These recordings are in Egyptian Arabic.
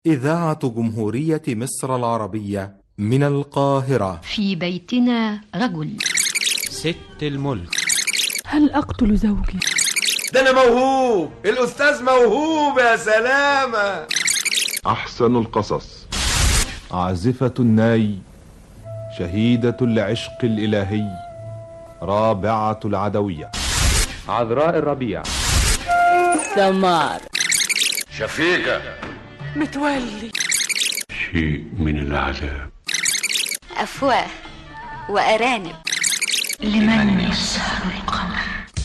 إذاعة جمهورية مصر العربية من القاهرة في بيتنا رجل ست الملك هل أقتل زوجي؟ ده أنا موهوب الأستاذ موهوب يا سلامة أحسن القصص عازفة الناي شهيدة العشق الإلهي رابعة العدوية عذراء الربيع سمار شفيقة متولي شيء من العذاب أفواه وأرانب لمن يسهر القمر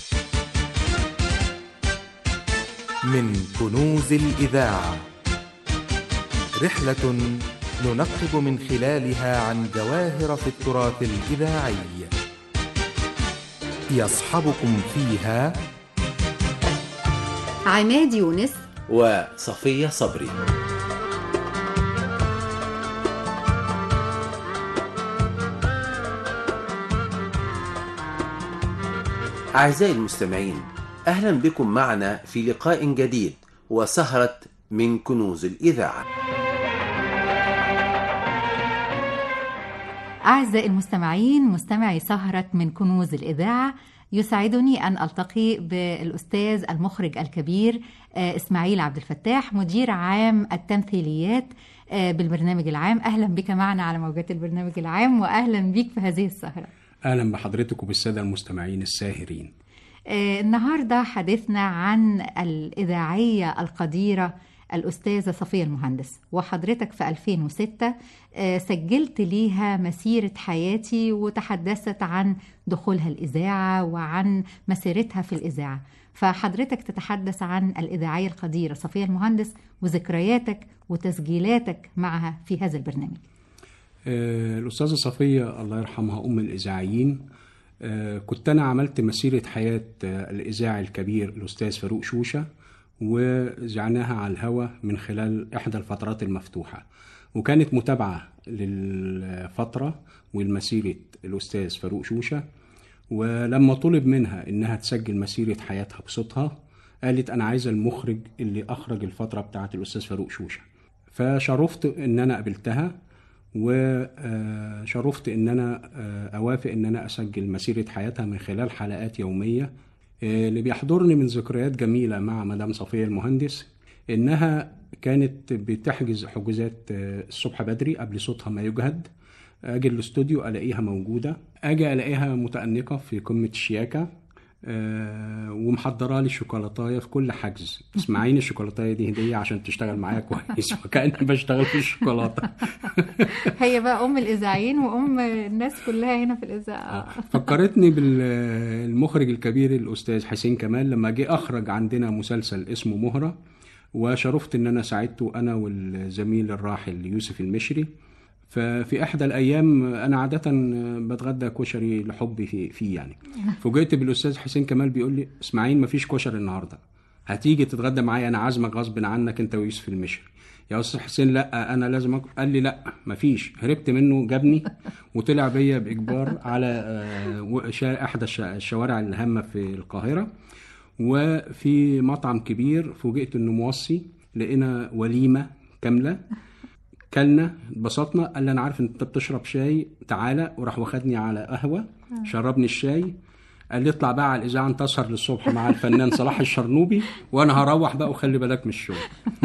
من كنوز الإذاعة رحلة ننقب من خلالها عن جواهر في التراث الإذاعي يصحبكم فيها عماد يونس وصفية صبري أعزائي المستمعين أهلا بكم معنا في لقاء جديد وسهرة من كنوز الإذاعة أعزائي المستمعين مستمعي سهرة من كنوز الإذاعة يسعدني أن ألتقي بالأستاذ المخرج الكبير إسماعيل عبد الفتاح مدير عام التمثيليات بالبرنامج العام أهلا بك معنا على موجات البرنامج العام وأهلا بك في هذه السهرة أهلا بحضرتك وبالسادة المستمعين الساهرين النهاردة حديثنا عن الإذاعية القديرة الأستاذة صفية المهندس وحضرتك في 2006 سجلت ليها مسيرة حياتي وتحدثت عن دخولها الإذاعة وعن مسيرتها في الإذاعة فحضرتك تتحدث عن الإذاعية القديرة صفية المهندس وذكرياتك وتسجيلاتك معها في هذا البرنامج الأستاذة صفية الله يرحمها أم الإذاعيين كنت أنا عملت مسيرة حياة الإذاعي الكبير الأستاذ فاروق شوشة وزعناها على الهواء من خلال إحدى الفترات المفتوحة وكانت متابعة للفترة والمسيرة الأستاذ فاروق شوشة ولما طلب منها إنها تسجل مسيرة حياتها بصوتها قالت أنا عايزة المخرج اللي أخرج الفترة بتاعة الأستاذ فاروق شوشة فشرفت إن أنا قابلتها وشرفت ان انا اوافق ان انا اسجل مسيره حياتها من خلال حلقات يوميه اللي بيحضرني من ذكريات جميله مع مدام صفيه المهندس انها كانت بتحجز حجوزات الصبح بدري قبل صوتها ما يجهد اجي الاستوديو الاقيها موجوده اجي الاقيها متانقه في قمه الشياكه أه ومحضره لي شوكولاتايه في كل حجز اسمعيني الشوكولاتايه دي هديه عشان تشتغل معايا كويس وكاني بشتغل في الشوكولاته هي بقى ام الاذاعيين وام الناس كلها هنا في الاذاعه فكرتني بالمخرج الكبير الاستاذ حسين كمال لما جه اخرج عندنا مسلسل اسمه مهره وشرفت ان انا ساعدته انا والزميل الراحل يوسف المشري ففي احدى الايام انا عاده بتغدى كشري لحبي فيه, فيه يعني فوجئت بالاستاذ حسين كمال بيقول لي اسماعيل مفيش كشري النهارده هتيجي تتغدى معايا انا عازمك غصب عنك انت ويوسف المشري يا استاذ حسين لا انا لازم أكل. قال لي لا مفيش هربت منه جابني وطلع بيا باجبار على احدى الشوارع الهامه في القاهره وفي مطعم كبير فوجئت انه موصي لقينا وليمه كامله كلنا اتبسطنا قال لي انا عارف ان انت بتشرب شاي تعالى وراح واخدني على قهوه شربني الشاي قال لي اطلع بقى على الاذاعه انت تسهر للصبح مع الفنان صلاح الشرنوبي وانا هروح بقى وخلي بالك من الشغل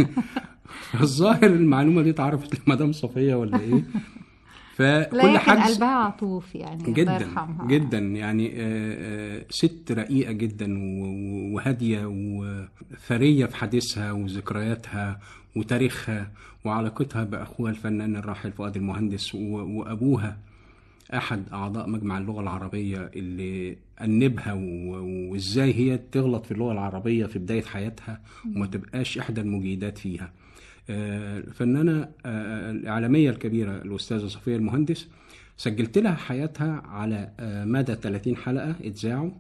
الظاهر المعلومه دي اتعرفت لمدام صفيه ولا ايه فكل حاجه قلبها عطوف يعني جدا جدا يعني ست رقيقه جدا وهاديه وثريه في حديثها وذكرياتها وتاريخها وعلاقتها باخوها الفنان الراحل فؤاد المهندس وابوها احد اعضاء مجمع اللغه العربيه اللي انبها وازاي هي تغلط في اللغه العربيه في بدايه حياتها وما تبقاش احدى المجيدات فيها الفنانه الاعلاميه الكبيره الاستاذه صفيه المهندس سجلت لها حياتها على مدى 30 حلقه اتذاعوا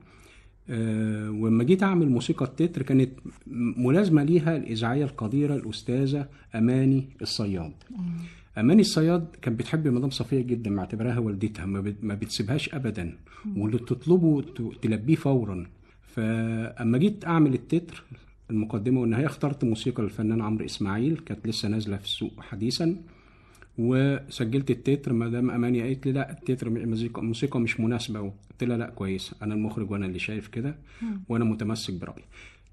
ولما جيت اعمل موسيقى التتر كانت ملازمه ليها الاذاعيه القديره الاستاذه اماني الصياد اماني الصياد كانت بتحب مدام صفيه جدا معتبراها والدتها ما بتسيبهاش ابدا واللي تطلبه تلبيه فورا فاما جيت اعمل التتر المقدمة والنهاية اخترت موسيقى للفنان عمرو إسماعيل كانت لسه نازلة في السوق حديثا وسجلت التتر مدام اماني قالت لي لا التتر موسيقى موسيقى مش مناسبه قلت لها لا كويسه انا المخرج وانا اللي شايف كده وانا متمسك برايي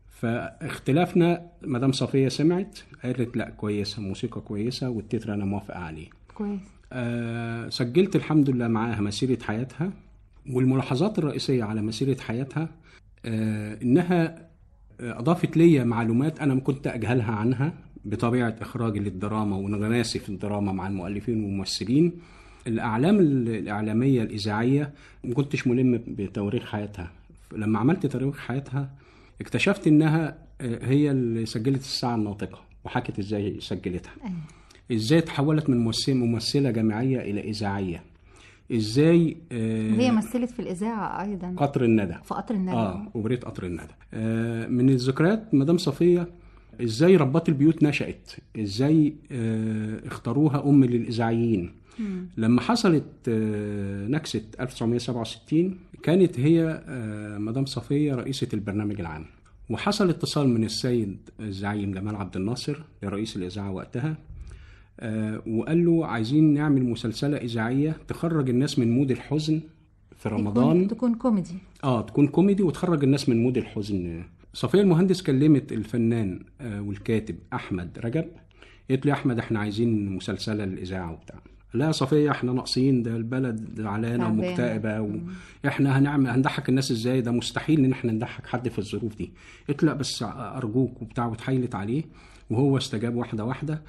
فاختلافنا مدام صفيه سمعت قالت لا كويسه موسيقى كويسه والتتر انا موافق عليه كويس آه سجلت الحمد لله معاها مسيره حياتها والملاحظات الرئيسيه على مسيره حياتها آه انها اضافت لي معلومات انا كنت اجهلها عنها بطبيعه اخراجي للدراما وانغماسي في الدراما مع المؤلفين والممثلين الاعلام الاعلاميه الاذاعيه ما كنتش ملم بتواريخ حياتها لما عملت تاريخ حياتها اكتشفت انها هي اللي سجلت الساعه الناطقه وحكت ازاي سجلتها ازاي تحولت من ممثله جامعيه الى اذاعيه ازاي آه هي مثلت في الاذاعه ايضا قطر الندى في قطر الندى اه وبريت قطر الندى آه من الذكريات مدام صفيه ازاي ربات البيوت نشأت ازاي آه اختاروها ام للاذاعيين مم. لما حصلت آه نكسة 1967 كانت هي آه مدام صفية رئيسة البرنامج العام وحصل اتصال من السيد الزعيم جمال عبد الناصر لرئيس الإذاعة وقتها آه وقال له عايزين نعمل مسلسلة إذاعية تخرج الناس من مود الحزن في رمضان تكون كوميدي اه تكون كوميدي وتخرج الناس من مود الحزن صفية المهندس كلمت الفنان آه والكاتب أحمد رجب قالت له يا أحمد احنا عايزين مسلسلة للإذاعة وبتاع لا يا صفية احنا ناقصين ده البلد زعلانة ومكتئبة واحنا هنعمل هنضحك الناس ازاي ده مستحيل ان احنا نضحك حد في الظروف دي قلت لا بس ارجوك وبتاع وتحايلت عليه وهو استجاب واحدة واحدة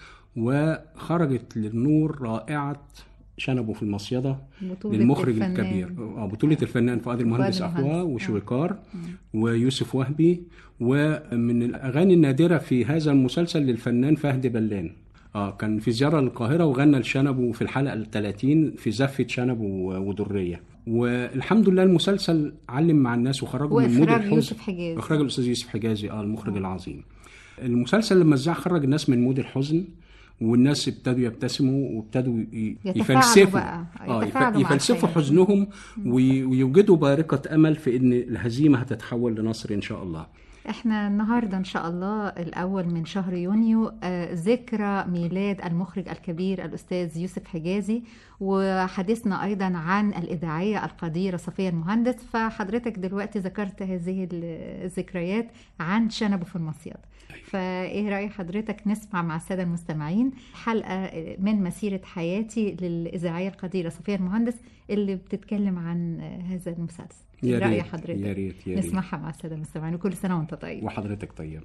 وخرجت للنور رائعة شنبه في المصيدة للمخرج الفنان. الكبير اه بطولة الفنان فؤاد المهندس أخوة وشويكار ويوسف وهبي ومن الأغاني النادرة في هذا المسلسل للفنان فهد بلان اه كان في زيارة للقاهرة وغنى لشنبه في الحلقة ال 30 في زفة شنبه ودرية والحمد لله المسلسل علم مع الناس وخرجوا من مود الحزن يوسف حجازي اخراج الاستاذ يوسف حجازي اه المخرج آه. العظيم المسلسل لما ذاع خرج الناس من مود الحزن والناس ابتدوا يبتسموا وابتدوا يفلسفوا اه يفلسفوا حزنهم ويوجدوا بارقة امل في ان الهزيمة هتتحول لنصر ان شاء الله احنا النهارده ان شاء الله الاول من شهر يونيو آه ذكرى ميلاد المخرج الكبير الاستاذ يوسف حجازي وحديثنا ايضا عن الاذاعيه القديره صفيه المهندس فحضرتك دلوقتي ذكرت هذه الذكريات عن شنبه في المصيد فايه راي حضرتك نسمع مع الساده المستمعين حلقه من مسيره حياتي للاذاعيه القديره صفيه المهندس اللي بتتكلم عن هذا المسلسل يا رأي ريت حضرتك يا ريت يا ريت نسمعها مع الساده المستمعين وكل سنه وانت طيب وحضرتك طيبة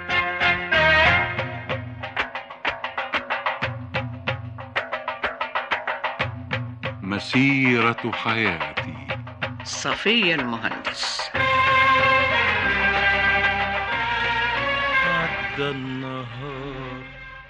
مسيرة حياتي صفية المهندس عدى النهار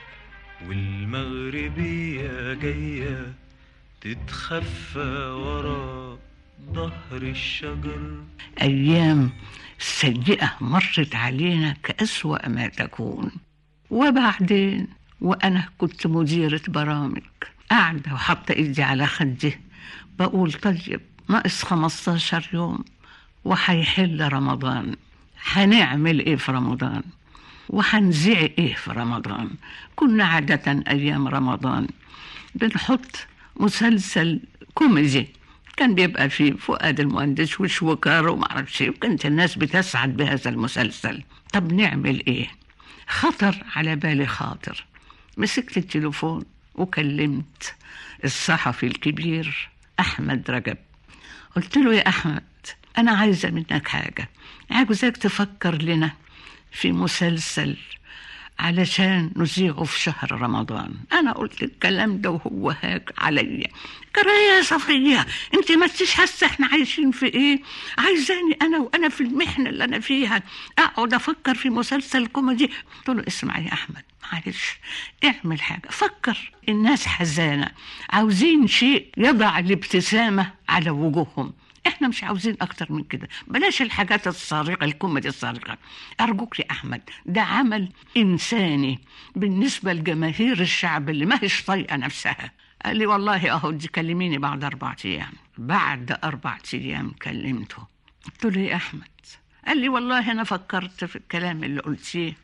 والمغربية جاية تتخفى ورا ظهر الشجر أيام سيئة مرت علينا كأسوأ ما تكون وبعدين وأنا كنت مديرة برامج قاعدة وحاطة إيدي على خدي بقول طيب ناقص 15 يوم وهيحل رمضان هنعمل إيه في رمضان وهنذيع إيه في رمضان كنا عادة أيام رمضان بنحط مسلسل كوميدي كان بيبقى فيه فؤاد المهندس وشوكار وما اعرفش ايه وكانت الناس بتسعد بهذا المسلسل طب نعمل ايه خطر على بالي خاطر مسكت التليفون وكلمت الصحفي الكبير احمد رجب قلت له يا احمد انا عايزه منك حاجه عاوزاك تفكر لنا في مسلسل علشان نذيعه في شهر رمضان انا قلت الكلام ده وهو هاك عليا كرايه يا صفيه انت ما انتش حاسه احنا عايشين في ايه عايزاني انا وانا في المحنه اللي انا فيها اقعد افكر في مسلسل كوميدي قلت له اسمع يا احمد معلش اعمل حاجه فكر الناس حزانه عاوزين شيء يضع الابتسامه على وجوههم احنا مش عاوزين اكتر من كده بلاش الحاجات الصارخه الكوميدي الصارخه ارجوك يا احمد ده عمل انساني بالنسبه لجماهير الشعب اللي ما هيش طايقه نفسها قال لي والله اهو دي كلميني بعد اربع ايام بعد اربع ايام كلمته قلت له يا احمد قال لي والله أنا فكرت في الكلام اللي قلتيه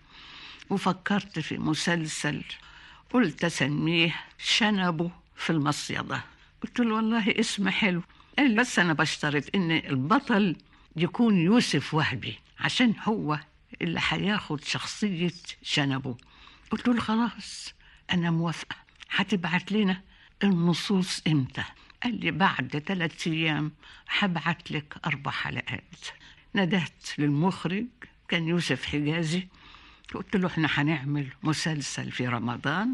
وفكرت في مسلسل قلت أسميه شنبه في المصيدة قلت له والله اسم حلو قال لي بس أنا بشترط إن البطل يكون يوسف وهبي عشان هو اللي هياخد شخصية شنبه قلت له خلاص أنا موافقة هتبعت لنا النصوص إمتى قال لي بعد ثلاثة أيام هبعت لك أربع حلقات ندهت للمخرج كان يوسف حجازي قلت له احنا هنعمل مسلسل في رمضان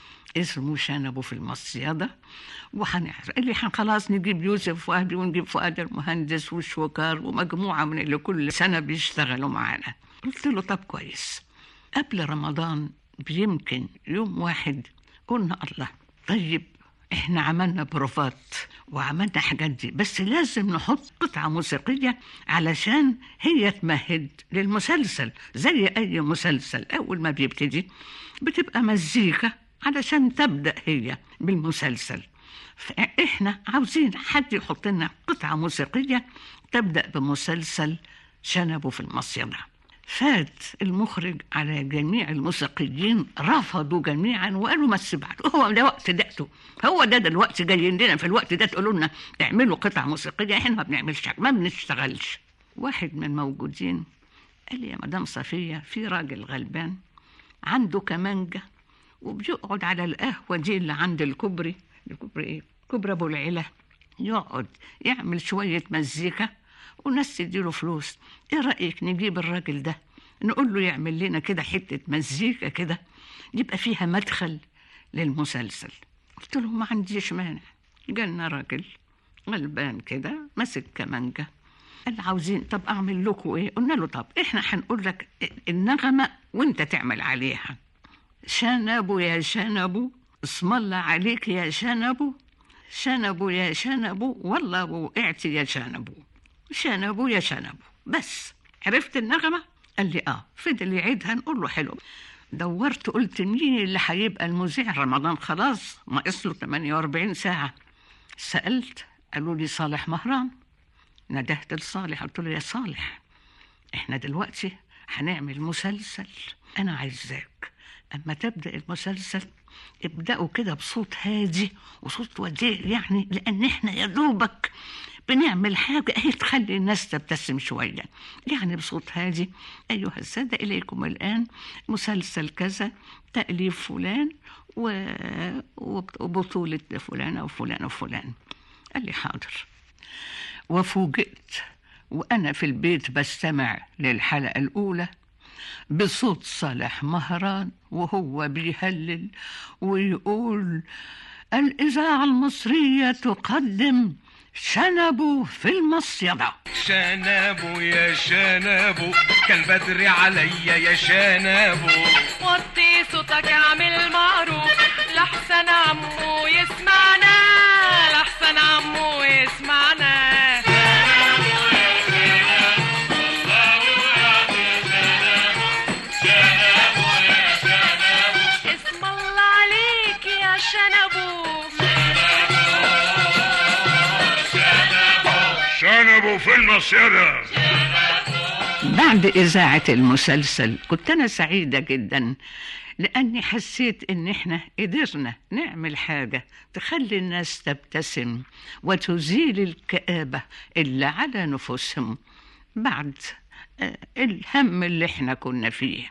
اسمه شنبه في المصيدة وهنعرف قال لي خلاص نجيب يوسف وهبي ونجيب فؤاد المهندس والشوكار ومجموعة من اللي كل سنة بيشتغلوا معانا قلت له طب كويس قبل رمضان بيمكن يوم واحد قلنا الله طيب احنا عملنا بروفات وعملنا حاجات دي بس لازم نحط قطعة موسيقية علشان هي تمهد للمسلسل زي أي مسلسل أول ما بيبتدي بتبقى مزيكا علشان تبدأ هي بالمسلسل فإحنا عاوزين حد يحط لنا قطعة موسيقية تبدأ بمسلسل شنبه في المصيدة فات المخرج على جميع الموسيقيين رفضوا جميعا وقالوا ما تسيبعتوا هو ده وقت دقته هو ده دلوقتي جايين لنا في الوقت ده تقولوا لنا اعملوا قطع موسيقيه احنا ما بنعملش ما بنشتغلش واحد من الموجودين قال لي يا مدام صفيه في راجل غلبان عنده كمانجه وبيقعد على القهوه دي اللي عند الكوبري الكوبري ايه؟ كوبري ابو العلا يقعد يعمل شويه مزيكا وناس تديله فلوس ايه رأيك نجيب الراجل ده نقول له يعمل لنا كده حتة مزيكا كده يبقى فيها مدخل للمسلسل قلت له ما عنديش مانع جالنا راجل غلبان كده ماسك كمانجة قال عاوزين طب اعمل لكم ايه قلنا له طب احنا هنقول لك النغمة وانت تعمل عليها شنبو يا شنبو اسم الله عليك يا شنبو شنبو يا شنبو والله وقعت يا شنبو شنبو يا شنبو بس عرفت النغمة؟ قال لي اه فضل يعيدها نقول له حلو دورت قلت مين اللي هيبقى المذيع رمضان خلاص ناقص له 48 ساعة سألت قالوا لي صالح مهران ندهت لصالح قلت له يا صالح احنا دلوقتي هنعمل مسلسل انا عايزاك اما تبدا المسلسل ابداوا كده بصوت هادي وصوت وديع يعني لان احنا يا دوبك بنعمل حاجة هي تخلي الناس تبتسم شوية يعني بصوت هادي أيها السادة إليكم الآن مسلسل كذا تأليف فلان و... وبطولة فلان أو فلان وفلان قال لي حاضر وفوجئت وأنا في البيت بستمع للحلقة الأولى بصوت صالح مهران وهو بيهلل ويقول الإذاعة المصرية تقدم شنبو في المصيدة شنبو يا شنبو كالبدر عليا يا شنبو وطي صوتك اعمل معروف لحسن عمو يسمعنا لحسن عمو يسمعنا اسم الله عليك يا شنبو شنبوا في المصيدة بعد إذاعة المسلسل كنت أنا سعيدة جدا لأني حسيت إن إحنا قدرنا نعمل حاجة تخلي الناس تبتسم وتزيل الكآبة اللي على نفوسهم بعد آه، الهم اللي إحنا كنا فيه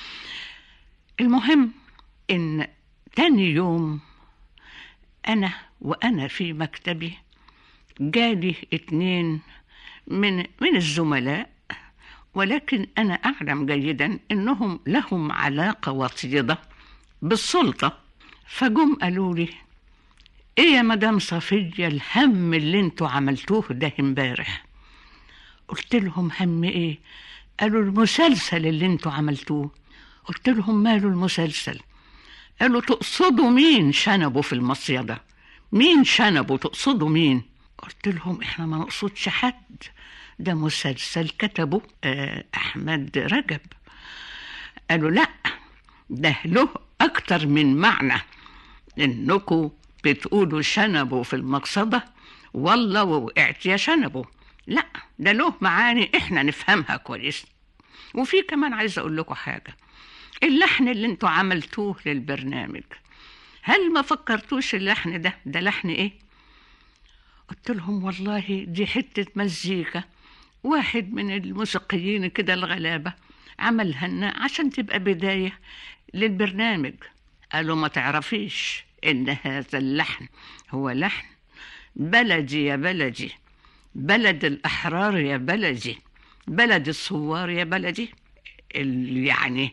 المهم إن تاني يوم أنا وأنا في مكتبي جالي اتنين من من الزملاء ولكن أنا أعلم جيدا أنهم لهم علاقة وطيدة بالسلطة فجم قالوا لي إيه يا مدام صفية الهم اللي انتوا عملتوه ده امبارح قلت لهم هم إيه قالوا المسلسل اللي انتوا عملتوه قلت لهم ماله المسلسل قالوا تقصدوا مين شنبه في المصيدة مين شنبه تقصدوا مين قلت لهم احنا ما نقصدش حد ده مسلسل كتبه آه، احمد رجب قالوا لا ده له اكتر من معنى انكم بتقولوا شنبه في المقصده والله وقعت يا شنبه لا ده له معاني احنا نفهمها كويس وفي كمان عايزه اقول لكم حاجه اللحن اللي انتوا عملتوه للبرنامج هل ما فكرتوش اللحن ده ده لحن ايه قلت لهم والله دي حته مزيكا واحد من الموسيقيين كده الغلابه عملها لنا عشان تبقى بدايه للبرنامج قالوا ما تعرفيش ان هذا اللحن هو لحن بلدي يا بلدي بلد الأحرار يا بلدي بلد الثوار يا بلدي اللي يعني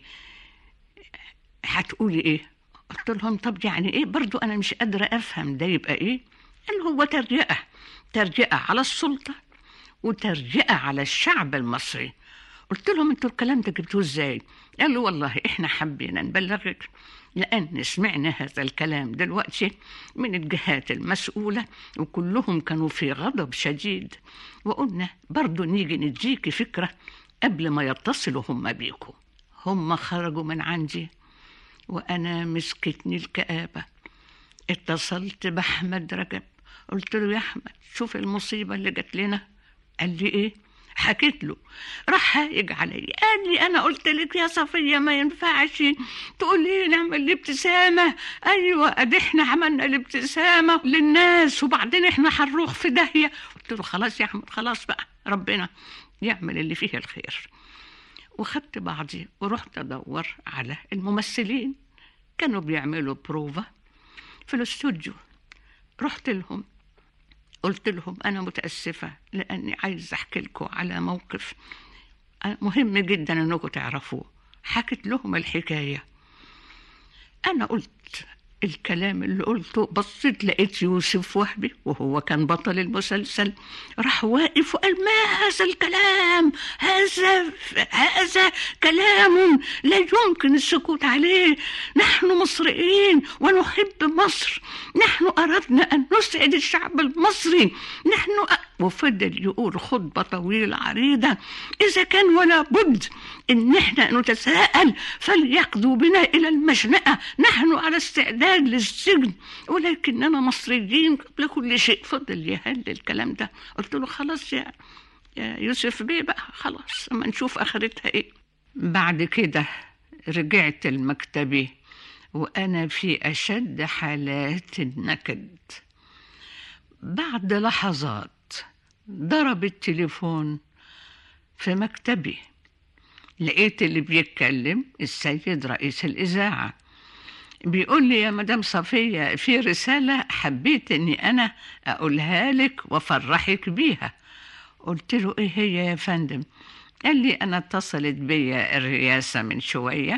هتقولي ايه قلت لهم طب يعني ايه برضو انا مش قادرة افهم ده يبقى ايه قال هو ترجئة ترجئة على السلطة وترجئة على الشعب المصري قلت لهم انتوا الكلام ده جبتوه ازاي قالوا والله احنا حبينا نبلغك لأن سمعنا هذا الكلام دلوقتي من الجهات المسؤولة وكلهم كانوا في غضب شديد وقلنا برضو نيجي نديكي فكرة قبل ما يتصلوا هم بيكم هم خرجوا من عندي وأنا مسكتني الكآبة اتصلت بأحمد رجب قلت له يا أحمد شوف المصيبة اللي جات لنا قال لي إيه حكيت له راح هايج علي قال لي انا قلت لك يا صفيه ما ينفعش تقول لي نعمل الابتسامه ايوه ادي احنا عملنا الابتسامه للناس وبعدين احنا هنروح في داهيه قلت له خلاص يا احمد خلاص بقى ربنا يعمل اللي فيه الخير وخدت بعضي ورحت ادور على الممثلين كانوا بيعملوا بروفا في الاستوديو رحت لهم قلت لهم أنا متأسفة لأني عايز أحكي لكم على موقف مهم جدا أنكم تعرفوه حكيت لهم الحكاية أنا قلت الكلام اللي قلته بصيت لقيت يوسف وهبي وهو كان بطل المسلسل راح واقف وقال ما هذا الكلام هذا هذا كلام لا يمكن السكوت عليه نحن مصريين ونحب مصر نحن أردنا أن نسعد الشعب المصري نحن أ... وفضل يقول خطبة طويلة عريضة إذا كان ولا بد إن إحنا نتساءل فليقضوا بنا إلى المشنقة نحن على استعداد للسجن ولكننا مصريين قبل كل شيء فضل يهل الكلام ده قلت له خلاص يا, يا يوسف بيه بقى خلاص أما نشوف آخرتها إيه بعد كده رجعت المكتبي وأنا في أشد حالات النكد بعد لحظات ضرب التليفون في مكتبي لقيت اللي بيتكلم السيد رئيس الإذاعة بيقول لي يا مدام صفية في رسالة حبيت أني أنا أقولها لك وأفرحك بيها قلت له إيه هي يا فندم قال لي أنا اتصلت بيا الرئاسة من شوية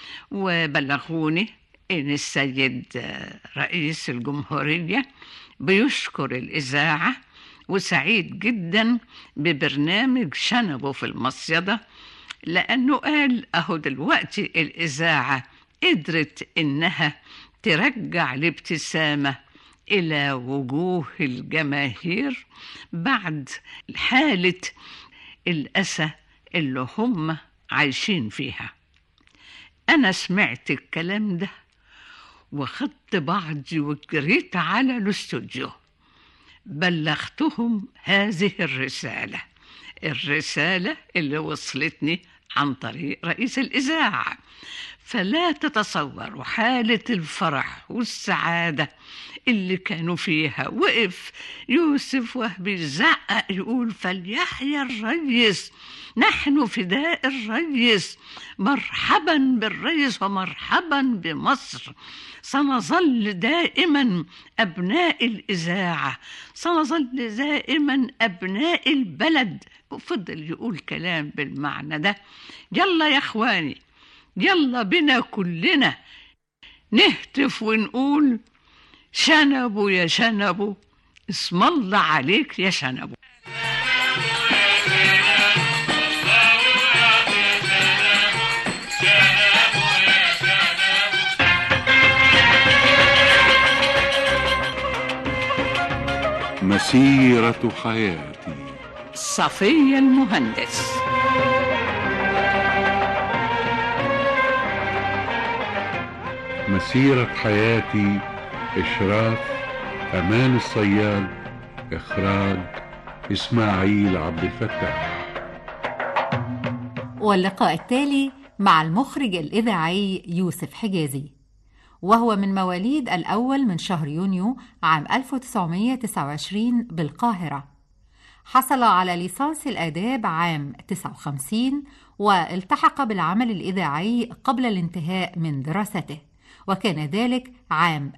وبلغوني إن السيد رئيس الجمهورية بيشكر الإذاعة وسعيد جدا ببرنامج شنبه في المصيدة لأنه قال أهو دلوقتي الإذاعة قدرت إنها ترجع الابتسامة إلى وجوه الجماهير بعد حالة الأسى اللي هم عايشين فيها أنا سمعت الكلام ده وخدت بعضي وجريت على الاستوديو بلغتهم هذه الرسالة الرسالة اللي وصلتني عن طريق رئيس الإذاعة فلا تتصوروا حالة الفرح والسعادة اللي كانوا فيها وقف يوسف وهبي زعق يقول فليحيا الريس نحن فداء الريس مرحبا بالريس ومرحبا بمصر سنظل دائما أبناء الإذاعة سنظل دائما أبناء البلد وفضل يقول كلام بالمعنى ده يلا يا إخواني يلا بنا كلنا نهتف ونقول شنبو يا شنبو اسم الله عليك يا شنبو مسيرة حياتي صفية المهندس مسيرة حياتي إشراف أمان الصياد إخراج إسماعيل عبد الفتاح واللقاء التالي مع المخرج الإذاعي يوسف حجازي وهو من مواليد الأول من شهر يونيو عام 1929 بالقاهرة حصل على ليسانس الآداب عام 59 والتحق بالعمل الإذاعي قبل الانتهاء من دراسته وكان ذلك عام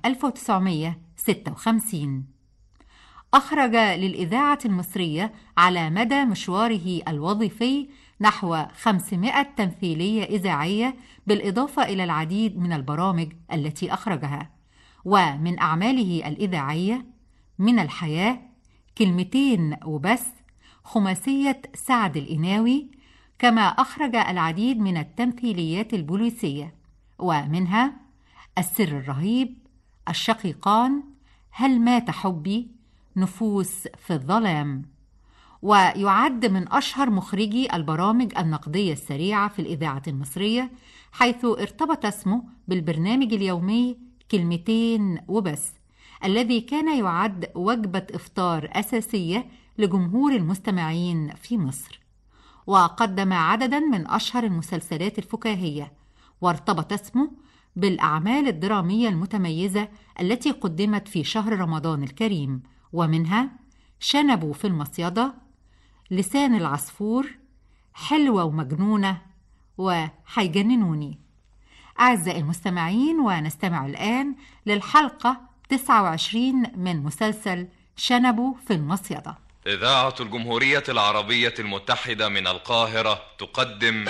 1956 أخرج للإذاعة المصرية على مدى مشواره الوظيفي نحو 500 تمثيلية إذاعية بالإضافة إلى العديد من البرامج التي أخرجها ومن أعماله الإذاعية من الحياة كلمتين وبس خماسية سعد الإناوي كما أخرج العديد من التمثيليات البوليسية ومنها السر الرهيب الشقيقان هل مات حبي نفوس في الظلام ويعد من أشهر مخرجي البرامج النقدية السريعة في الإذاعة المصرية حيث ارتبط اسمه بالبرنامج اليومي كلمتين وبس الذي كان يعد وجبة إفطار أساسية لجمهور المستمعين في مصر وقدم عددا من أشهر المسلسلات الفكاهية وارتبط اسمه بالأعمال الدرامية المتميزة التي قدمت في شهر رمضان الكريم ومنها شنبوا في المصيدة لسان العصفور حلوة ومجنونة وحيجننوني أعزائي المستمعين ونستمع الآن للحلقة 29 من مسلسل شنبوا في المصيدة إذاعة الجمهورية العربية المتحدة من القاهرة تقدم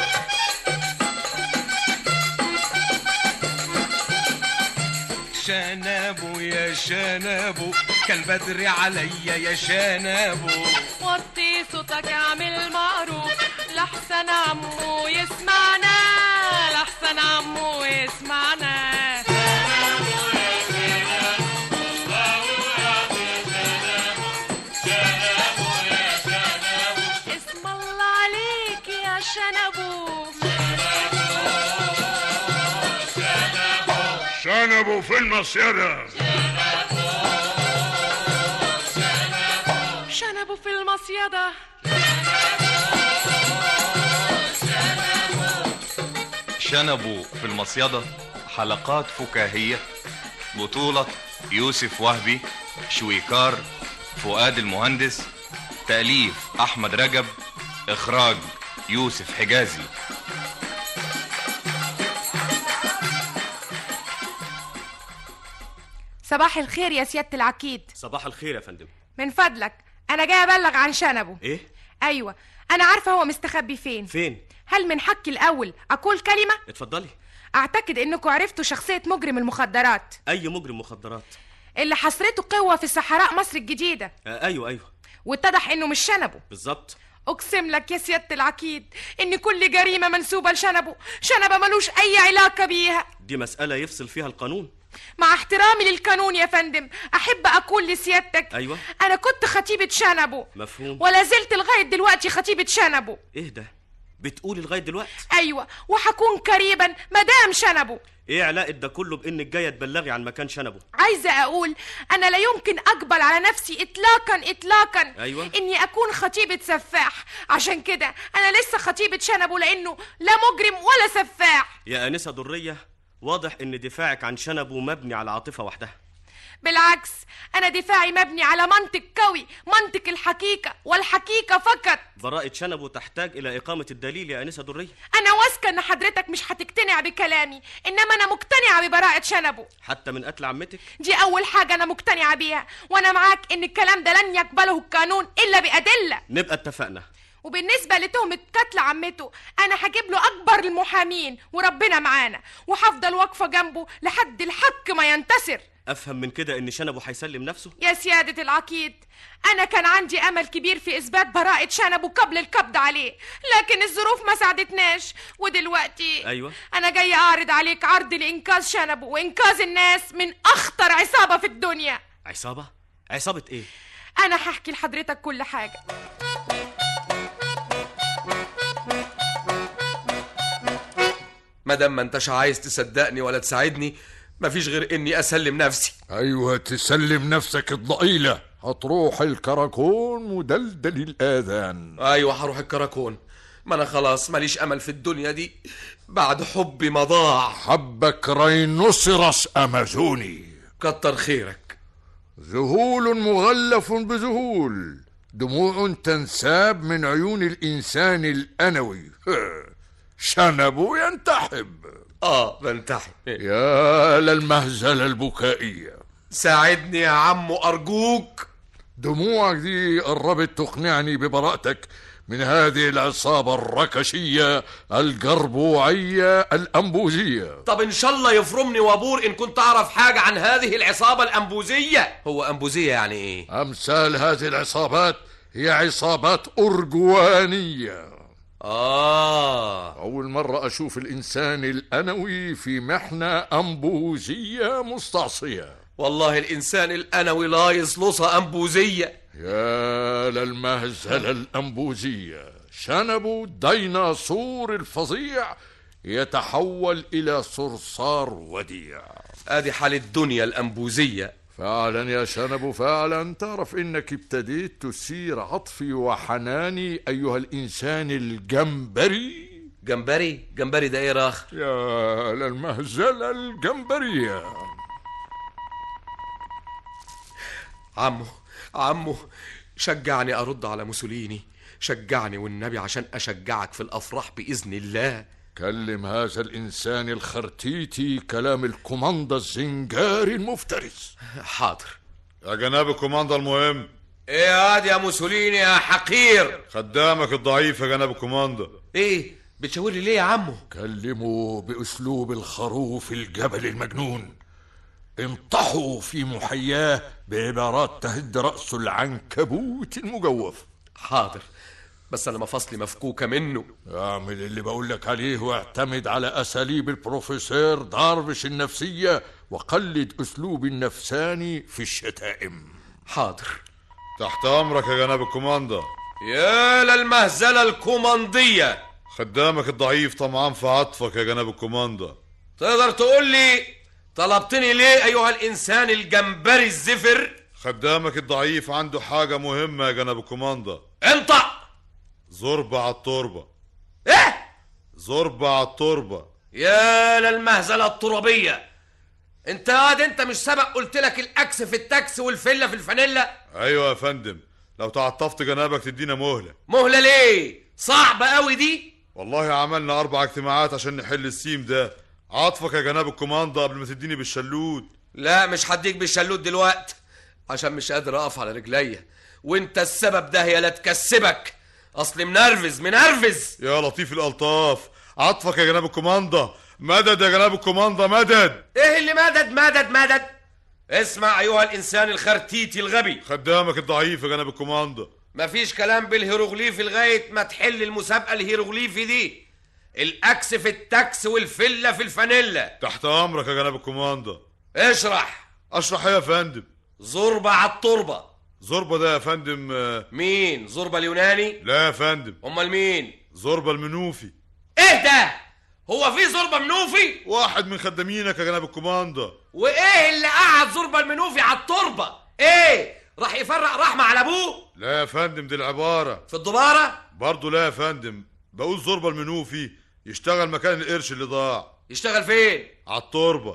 شنابو يا شنابو كالبدر عليا يا شنابو وطي صوتك اعمل معروف لحسن عمو يسمعنا لحسن عمو يسمعنا اسم الله عليك يا شنبو شنبوا في المصيدة شنبو في المصيدة شنبوا في المصيدة حلقات فكاهية بطولة يوسف وهبي شويكار فؤاد المهندس تأليف أحمد رجب إخراج يوسف حجازي صباح الخير يا سيادة العقيد صباح الخير يا فندم من فضلك أنا جاي أبلغ عن شنبه ايه أيوة أنا عارفة هو مستخبي فين فين هل من حقي الأول أقول كلمة؟ اتفضلي أعتقد إنكم عرفتوا شخصية مجرم المخدرات اي مجرم مخدرات اللي حصرته قوة في صحراء مصر الجديدة آه ايوه ايوه واتضح إنه مش شنبه بالظبط أقسم لك يا سيادة العقيد إن كل جريمة منسوبة لشنبه شنبه ملوش أي علاقة بيها دي مسألة يفصل فيها القانون مع احترامي للقانون يا فندم أحب أقول لسيادتك ايوه أنا كنت خطيبة شنبه مفهوم ولا زلت لغاية دلوقتي خطيبة شنبه ايه ده بتقولي لغاية دلوقتي أيوة وهكون قريبا مدام شنبه ايه علاقة ده كله بانك جاية تبلغي عن مكان شنبه عايزة أقول أنا لا يمكن أقبل على نفسي إطلاقا إطلاقا أيوة. إني أكون خطيبة سفاح عشان كده أنا لسه خطيبة شنبه لأنه لا مجرم ولا سفاح يا آنسة درية واضح ان دفاعك عن شنبه مبني على عاطفة وحدها بالعكس أنا دفاعي مبني على منطق قوي منطق الحقيقة والحقيقة فقط براءة شنبه تحتاج الى اقامة الدليل يا آنسة درية أنا واثقة إن حضرتك مش هتقتنع بكلامي إنما أنا مقتنعة ببراءة شنبه حتى من قتل عمتك دي أول حاجة أنا مقتنعة بيها وأنا معاك إن الكلام ده لن يقبله القانون إلا بأدلة نبقى اتفقنا وبالنسبة لتهمة قتل عمته أنا هجيب له أكبر المحامين وربنا معانا وهفضل واقفة جنبه لحد الحق ما ينتصر افهم من كده ان شنبه هيسلم نفسه يا سيادة العقيد أنا كان عندي أمل كبير في إثبات براءة شنبه قبل القبض عليه لكن الظروف ما ساعدتناش ودلوقتي ايوه أنا جاي أعرض عليك عرض لإنقاذ شنبه وإنقاذ الناس من أخطر عصابة في الدنيا عصابة عصابة ايه أنا هحكي لحضرتك كل حاجة مادام ما انتش عايز تصدقني ولا تساعدني مفيش غير اني اسلم نفسي ايوه تسلم نفسك الضئيلة هتروح الكراكون مدلدل الآذان ايوه هروح الكراكون ما انا خلاص ماليش امل في الدنيا دي بعد حبي ما ضاع حبك رينوسيروس أمازوني كتر خيرك ذهول مغلف بذهول دموع تنساب من عيون الإنسان الأنوي شنبه ينتحب اه بنتحب يا للمهزلة البكائية ساعدني يا عمو ارجوك دموعك دي قربت تقنعني ببراءتك من هذه العصابة الركشية الجربوعية الأنبوزية طب ان شاء الله يفرمني وابور ان كنت اعرف حاجه عن هذه العصابه الانبوزيه هو انبوزيه يعني ايه أمثال هذه العصابات هي عصابات أرجوانية آه أول مرة أشوف الإنسان الأنوي في محنة أنبوزية مستعصية والله الانسان الانوي لا يصلصها انبوزيه يا للمهزلة الأنبوزية شنب ديناصور الفظيع يتحول إلى صرصار وديع ادي حال الدنيا الانبوزيه فعلا يا شنب فعلا تعرف انك ابتديت تثير عطفي وحناني ايها الانسان الجمبري جمبري جمبري ده ايه راخ يا للمهزلة الجمبرية عمو عمو شجعني ارد على موسوليني شجعني والنبي عشان اشجعك في الافراح باذن الله كلم هذا الانسان الخرتيتي كلام الكوماندا الزنجاري المفترس حاضر يا جناب الكوماندا المهم ايه يا واد يا موسوليني يا حقير خدامك الضعيف يا جناب الكوماندا ايه بتشاور لي ليه يا عمو كلموا باسلوب الخروف الجبل المجنون انطحوا في محياه بعبارات تهد رأس العنكبوت المجوف حاضر بس انا مفاصلي مفكوكه منه اعمل اللي بقولك عليه واعتمد على اساليب البروفيسور دارفش النفسيه وقلد اسلوب النفساني في الشتائم حاضر تحت امرك يا جناب الكوماندا يا للمهزله الكومانديه خدامك الضعيف طمعان في عطفك يا جناب الكوماندا تقدر تقول لي طلبتني ليه ايها الانسان الجمبري الزفر خدامك الضعيف عنده حاجة مهمة يا جناب الكوماندا انطق زربة على التربة ايه زربة على التربة يا للمهزله الترابيه انت ياض انت مش سبق قلت لك الاكس في التاكس والفله في الفانيلا ايوه يا فندم لو تعطفت جنابك تدينا مهلة مهله ليه صعبه قوي دي والله عملنا اربع اجتماعات عشان نحل السيم ده عطفك يا جناب الكوماندا قبل ما تديني بالشلوت لا مش هديك بالشلوت دلوقتي عشان مش قادر اقف على رجليا وانت السبب ده هي لا تكسبك اصلي منرفز منرفز يا لطيف الالطاف عطفك يا جناب الكوماندا مدد يا جناب الكوماندا مدد ايه اللي مدد مدد مدد اسمع ايها الانسان الخرتيتي الغبي خدامك الضعيف يا جناب الكوماندا مفيش كلام بالهيروغليفي لغايه ما تحل المسابقه الهيروغليفي دي الاكس في التاكس والفله في الفانيلا تحت امرك يا جناب الكوماندا اشرح اشرح ايه يا فندم زربة على التربة زربة ده يا فندم آه، مين زربة اليوناني لا يا فندم امال مين زربة المنوفي ايه ده هو في زربة منوفي واحد من خدامينك يا جناب الكوماندا وايه اللي قعد زربة المنوفي على التربة ايه راح يفرق رحمة على ابوه لا يا فندم دي العبارة في الدبارة برضه لا يا فندم بقول زربة المنوفي يشتغل مكان القرش اللي ضاع يشتغل فين على التربة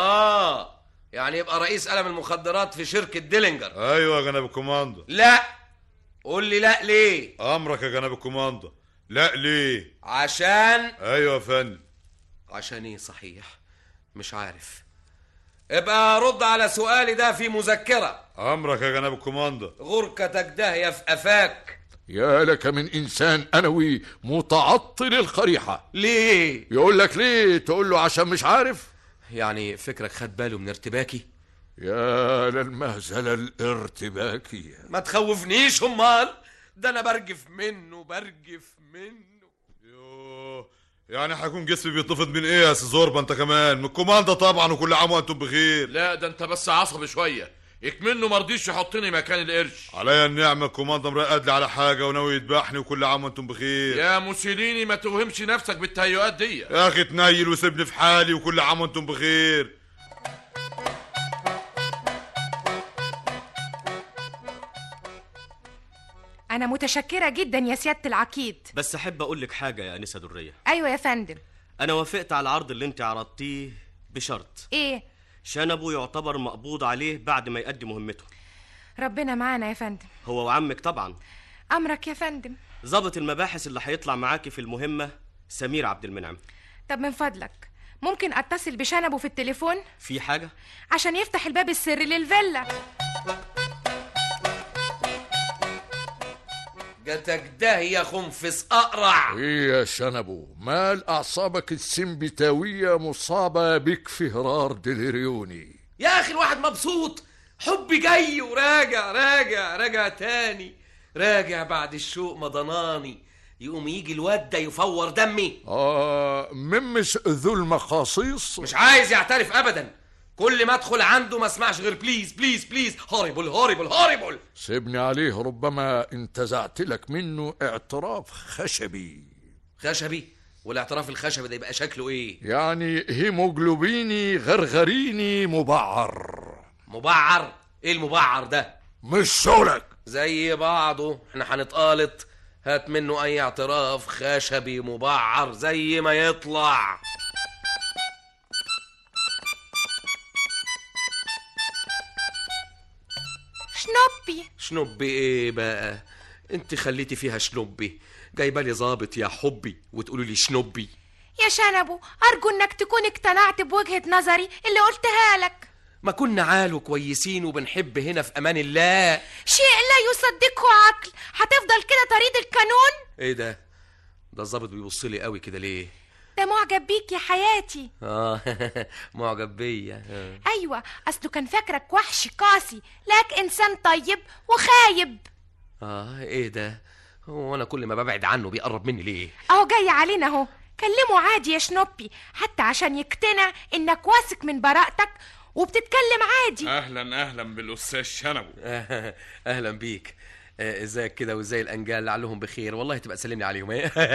اه يعني يبقى رئيس قلم المخدرات في شركة ديلينجر ايوه يا جناب الكوماندا لا قول لي لا ليه امرك يا جناب الكوماندا لا ليه عشان ايوه يا فندم عشان ايه صحيح مش عارف ابقى رد على سؤالي ده في مذكرة امرك يا جناب الكوماندا غركتك داهية في قفاك يا لك من انسان انوي متعطل القريحه ليه يقول لك ليه تقول له عشان مش عارف يعني فكرك خد باله من ارتباكي يا للمهزله الارتباكيه ما تخوفنيش امال ده انا برجف منه برجف منه يوه يعني هيكون جسمي بيتنفض من ايه يا سي زوربا انت كمان من الكوماندا طبعا وكل عام وانتم بخير لا ده انت بس عصبي شويه اكمنه مرضيش يحطني مكان القرش عليا النعمة الكوماندا مرقد لي على حاجة وناوي يذبحني وكل عام وانتم بخير يا موسوليني ما توهمش نفسك بالتهيؤات دي يا اخي تنيل وسيبني في حالي وكل عام وانتم بخير انا متشكره جدا يا سياده العقيد بس احب اقول لك حاجه يا انسه دريه ايوه يا فندم انا وافقت على العرض اللي انت عرضتيه بشرط ايه شنبه يعتبر مقبوض عليه بعد ما يؤدي مهمته ربنا معانا يا فندم هو وعمك طبعا امرك يا فندم ضابط المباحث اللي هيطلع معاكي في المهمه سمير عبد المنعم طب من فضلك ممكن اتصل بشنبه في التليفون في حاجه عشان يفتح الباب السري للفيلا جاتك ده يا خنفس اقرع ايه يا شنبو مال اعصابك السمبتاويه مصابه بك فهرار ديليريوني يا اخي الواحد مبسوط حبي جاي وراجع راجع راجع تاني راجع بعد الشوق مضناني يقوم يجي الواد ده يفور دمي اه ممس ذو المخاصيص مش عايز يعترف ابدا كل ما ادخل عنده ما اسمعش غير بليز بليز بليز هوريبل هوريبل هوريبل سيبني عليه ربما انتزعت لك منه اعتراف خشبي خشبي والاعتراف الخشبي ده يبقى شكله ايه يعني هيموجلوبيني غرغريني مبعر مبعر ايه المبعر ده مش شغلك زي بعضه احنا هنتقالط هات منه اي اعتراف خشبي مبعر زي ما يطلع شنوبي شنوبي ايه بقى انت خليتي فيها شنوبي جايبه لي ظابط يا حبي وتقولوا لي شنوبي يا شنبو ارجو انك تكون اقتنعت بوجهه نظري اللي قلتها لك ما كنا عال وكويسين وبنحب هنا في امان الله شيء لا يصدقه عقل هتفضل كده طريد القانون ايه ده ده الظابط بيبص لي قوي كده ليه ده معجب بيك يا حياتي اه معجب بيا آه. ايوه اصله كان فاكرك وحش قاسي لك انسان طيب وخايب اه ايه ده هو انا كل ما ببعد عنه بيقرب مني ليه اهو جاي علينا اهو كلمه عادي يا شنوبي حتى عشان يقتنع انك واثق من براءتك وبتتكلم عادي اهلا اهلا بالاستاذ شنبو اهلا بيك آه، ازيك كده وازاي الانجال لعلهم بخير والله تبقى تسلمني عليهم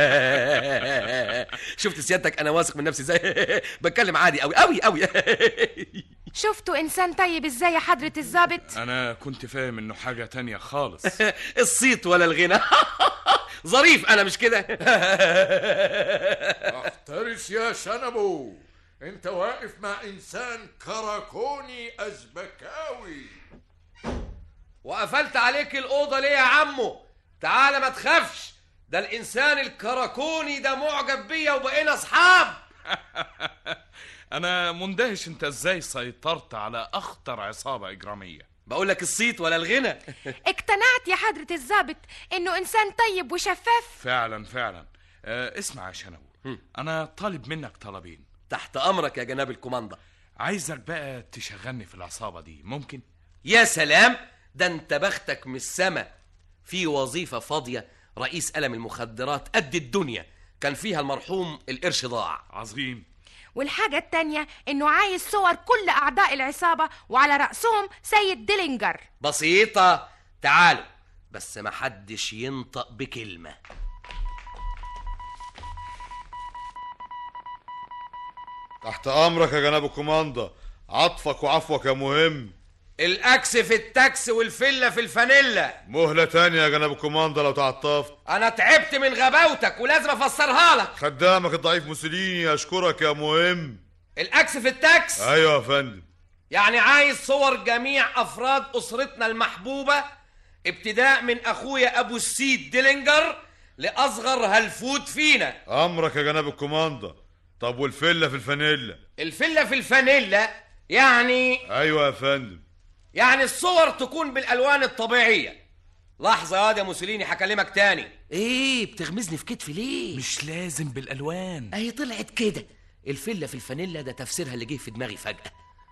شفت سيادتك انا واثق من نفسي ازاي بتكلم عادي قوي قوي قوي شفتوا انسان طيب ازاي يا حضره الظابط انا كنت فاهم انه حاجه تانية خالص الصيت ولا الغنى ظريف انا مش كده احترس يا شنبو انت واقف مع انسان كراكوني ازبكاوي وقفلت عليك الأوضة ليه يا عمو تعال ما تخافش ده الإنسان الكراكوني ده معجب بيا وبقينا أصحاب انا مندهش انت ازاي سيطرت على اخطر عصابه اجراميه بقول لك الصيت ولا الغنى اقتنعت يا حضره الظابط انه انسان طيب وشفاف فعلا فعلا آه اسمع يا شنبو انا طالب منك طلبين تحت أمرك يا جناب الكوماندا عايزك بقى تشغلني في العصابه دي ممكن يا سلام ده انت بختك من السما في وظيفة فاضية رئيس قلم المخدرات قد الدنيا كان فيها المرحوم القرش ضاع عظيم والحاجة التانية انه عايز صور كل اعضاء العصابة وعلى رأسهم سيد ديلينجر بسيطة تعالوا بس ما حدش ينطق بكلمة تحت امرك يا جناب الكوماندا عطفك وعفوك يا مهم الأكس في التاكس والفلة في الفانيلا مهلة تانية يا جناب الكوماندا لو تعطفت أنا تعبت من غباوتك ولازم أفسرها لك خدامك الضعيف موسوليني أشكرك يا مهم الأكس في التاكس أيوة يا فندم يعني عايز صور جميع أفراد أسرتنا المحبوبة ابتداء من أخويا أبو السيد ديلينجر لأصغر هلفوت فينا أمرك يا جناب الكوماندا طب والفلة في الفانيلا الفلة في الفانيلا يعني أيوة يا فندم يعني الصور تكون بالالوان الطبيعيه لحظه يا واد يا موسوليني هكلمك تاني ايه بتغمزني في كتفي ليه مش لازم بالالوان اهي طلعت كده الفله في الفانيلا ده تفسيرها اللي جه في دماغي فجاه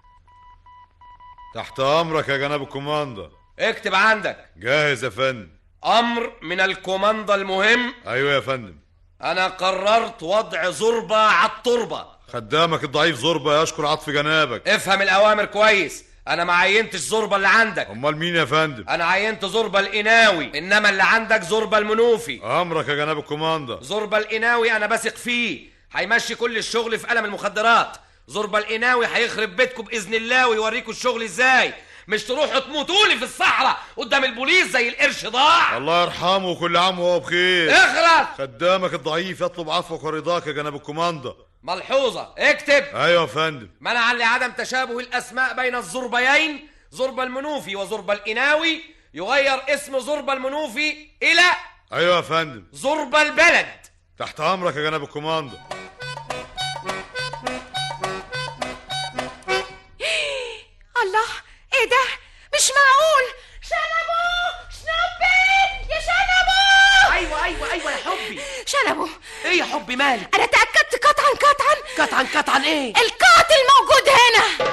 تحت أمرك يا جناب الكوماندا اكتب عندك جاهز يا فندم امر من الكوماندا المهم أيوة يا فندم انا قررت وضع زربه على التربه خدامك الضعيف زربة يشكر عطف جنابك افهم الاوامر كويس انا ما عينتش زربه اللي عندك امال مين يا فندم انا عينت زربه القناوي انما اللي عندك زربه المنوفي امرك يا جناب الكوماندا زربه القناوي انا بثق فيه هيمشي كل الشغل في قلم المخدرات زربه القناوي هيخرب بيتكم باذن الله ويوريكم الشغل ازاي مش تروحوا تموتوا لي في الصحراء قدام البوليس زي القرش ضاع الله يرحمه وكل عام وهو بخير اخرس خدامك الضعيف يطلب عفوك ورضاك يا جناب الكوماندا ملحوظة اكتب ايوه يا فندم منعا لعدم تشابه الأسماء بين الزربيين زرب المنوفي وزرب الإناوي يغير اسم زرب المنوفي إلى ايوه يا فندم زرب البلد تحت امرك يا جناب الكوماندا الله ايه ده مش معقول شنبو شنبي يا شنبو ايوه ايوه ايوه يا حبي شنبو ايه يا حبي مالك انا تاكدت قطعا قطعا قطعا قطعا ايه القاتل موجود هنا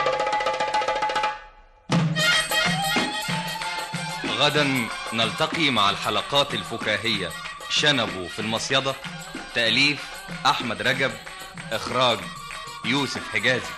غدا نلتقي مع الحلقات الفكاهية شنبو في المصيدة تأليف أحمد رجب إخراج يوسف حجازي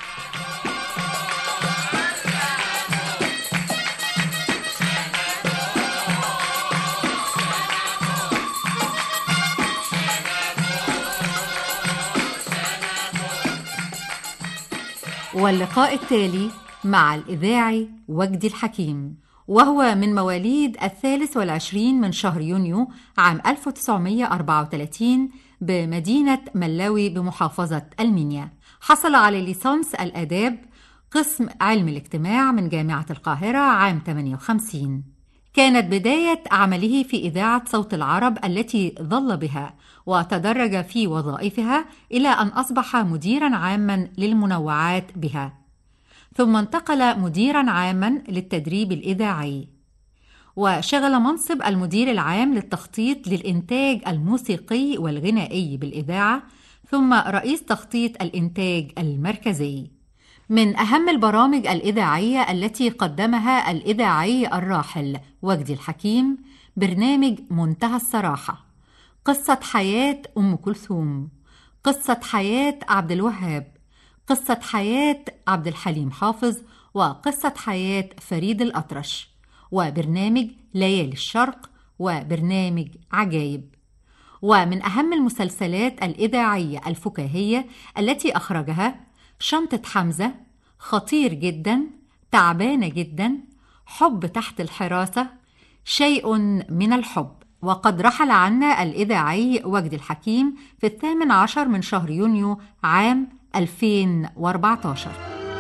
واللقاء التالي مع الإذاعي وجدي الحكيم وهو من مواليد الثالث والعشرين من شهر يونيو عام 1934 بمدينة ملاوي بمحافظة المنيا حصل على ليسانس الآداب قسم علم الاجتماع من جامعة القاهرة عام 58 كانت بداية عمله في إذاعة صوت العرب التي ظل بها وتدرج في وظائفها إلى أن أصبح مديرا عاما للمنوعات بها ثم انتقل مديرا عاما للتدريب الإذاعي وشغل منصب المدير العام للتخطيط للإنتاج الموسيقي والغنائي بالإذاعة ثم رئيس تخطيط الإنتاج المركزي من أهم البرامج الإذاعية التي قدمها الإذاعي الراحل وجدي الحكيم برنامج منتهى الصراحة قصة حياة أم كلثوم قصة حياة عبد الوهاب قصة حياة عبد الحليم حافظ وقصة حياة فريد الأطرش وبرنامج ليالي الشرق وبرنامج عجايب ومن أهم المسلسلات الإذاعية الفكاهية التي أخرجها شنطة حمزة خطير جدا تعبانة جدا حب تحت الحراسة شيء من الحب وقد رحل عنا الإذاعي وجدي الحكيم في الثامن عشر من شهر يونيو عام 2014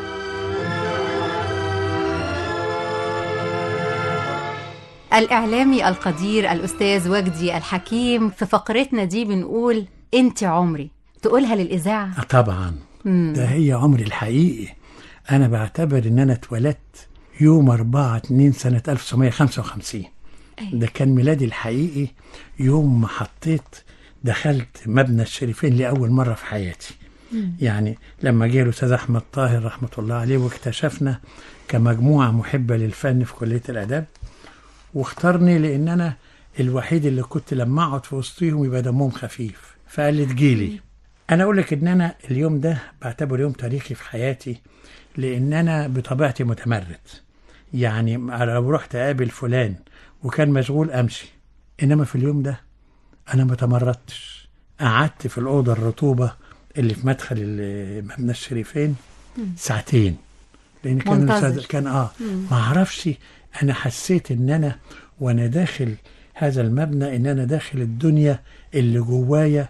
الإعلامي القدير الأستاذ وجدي الحكيم في فقرتنا دي بنقول أنت عمري تقولها للإذاعة طبعا مم. ده هي عمري الحقيقي أنا بعتبر إن أنا اتولدت يوم 4 2 سنة 1955 ده كان ميلادي الحقيقي يوم ما حطيت دخلت مبنى الشريفين لأول مرة في حياتي يعني لما جه الأستاذ أحمد طاهر رحمة الله عليه واكتشفنا كمجموعة محبة للفن في كلية الآداب واختارني لأن أنا الوحيد اللي كنت لما أقعد في وسطهم يبقى دمهم خفيف فقال لي تجيلي أنا أقول لك إن أنا اليوم ده بعتبره يوم تاريخي في حياتي لأن أنا بطبيعتي متمرد يعني لو رحت أقابل فلان وكان مشغول أمشي إنما في اليوم ده أنا ما تمردتش قعدت في الأوضة الرطوبة اللي في مدخل ال- مبنى الشريفين ساعتين لان كان منتظر. الأستاذ- كان اه مم. ما اعرفش انا حسيت ان انا وانا داخل هذا المبنى ان انا داخل الدنيا اللي جوايا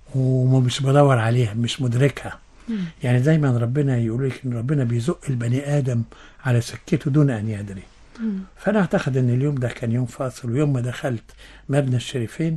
ومش بدور عليها مش مدركها يعني دايما ربنا يقول لك ان ربنا بيزق البني ادم على سكته دون ان يدري فانا اعتقد ان اليوم ده كان يوم فاصل ويوم ما دخلت مبنى الشريفين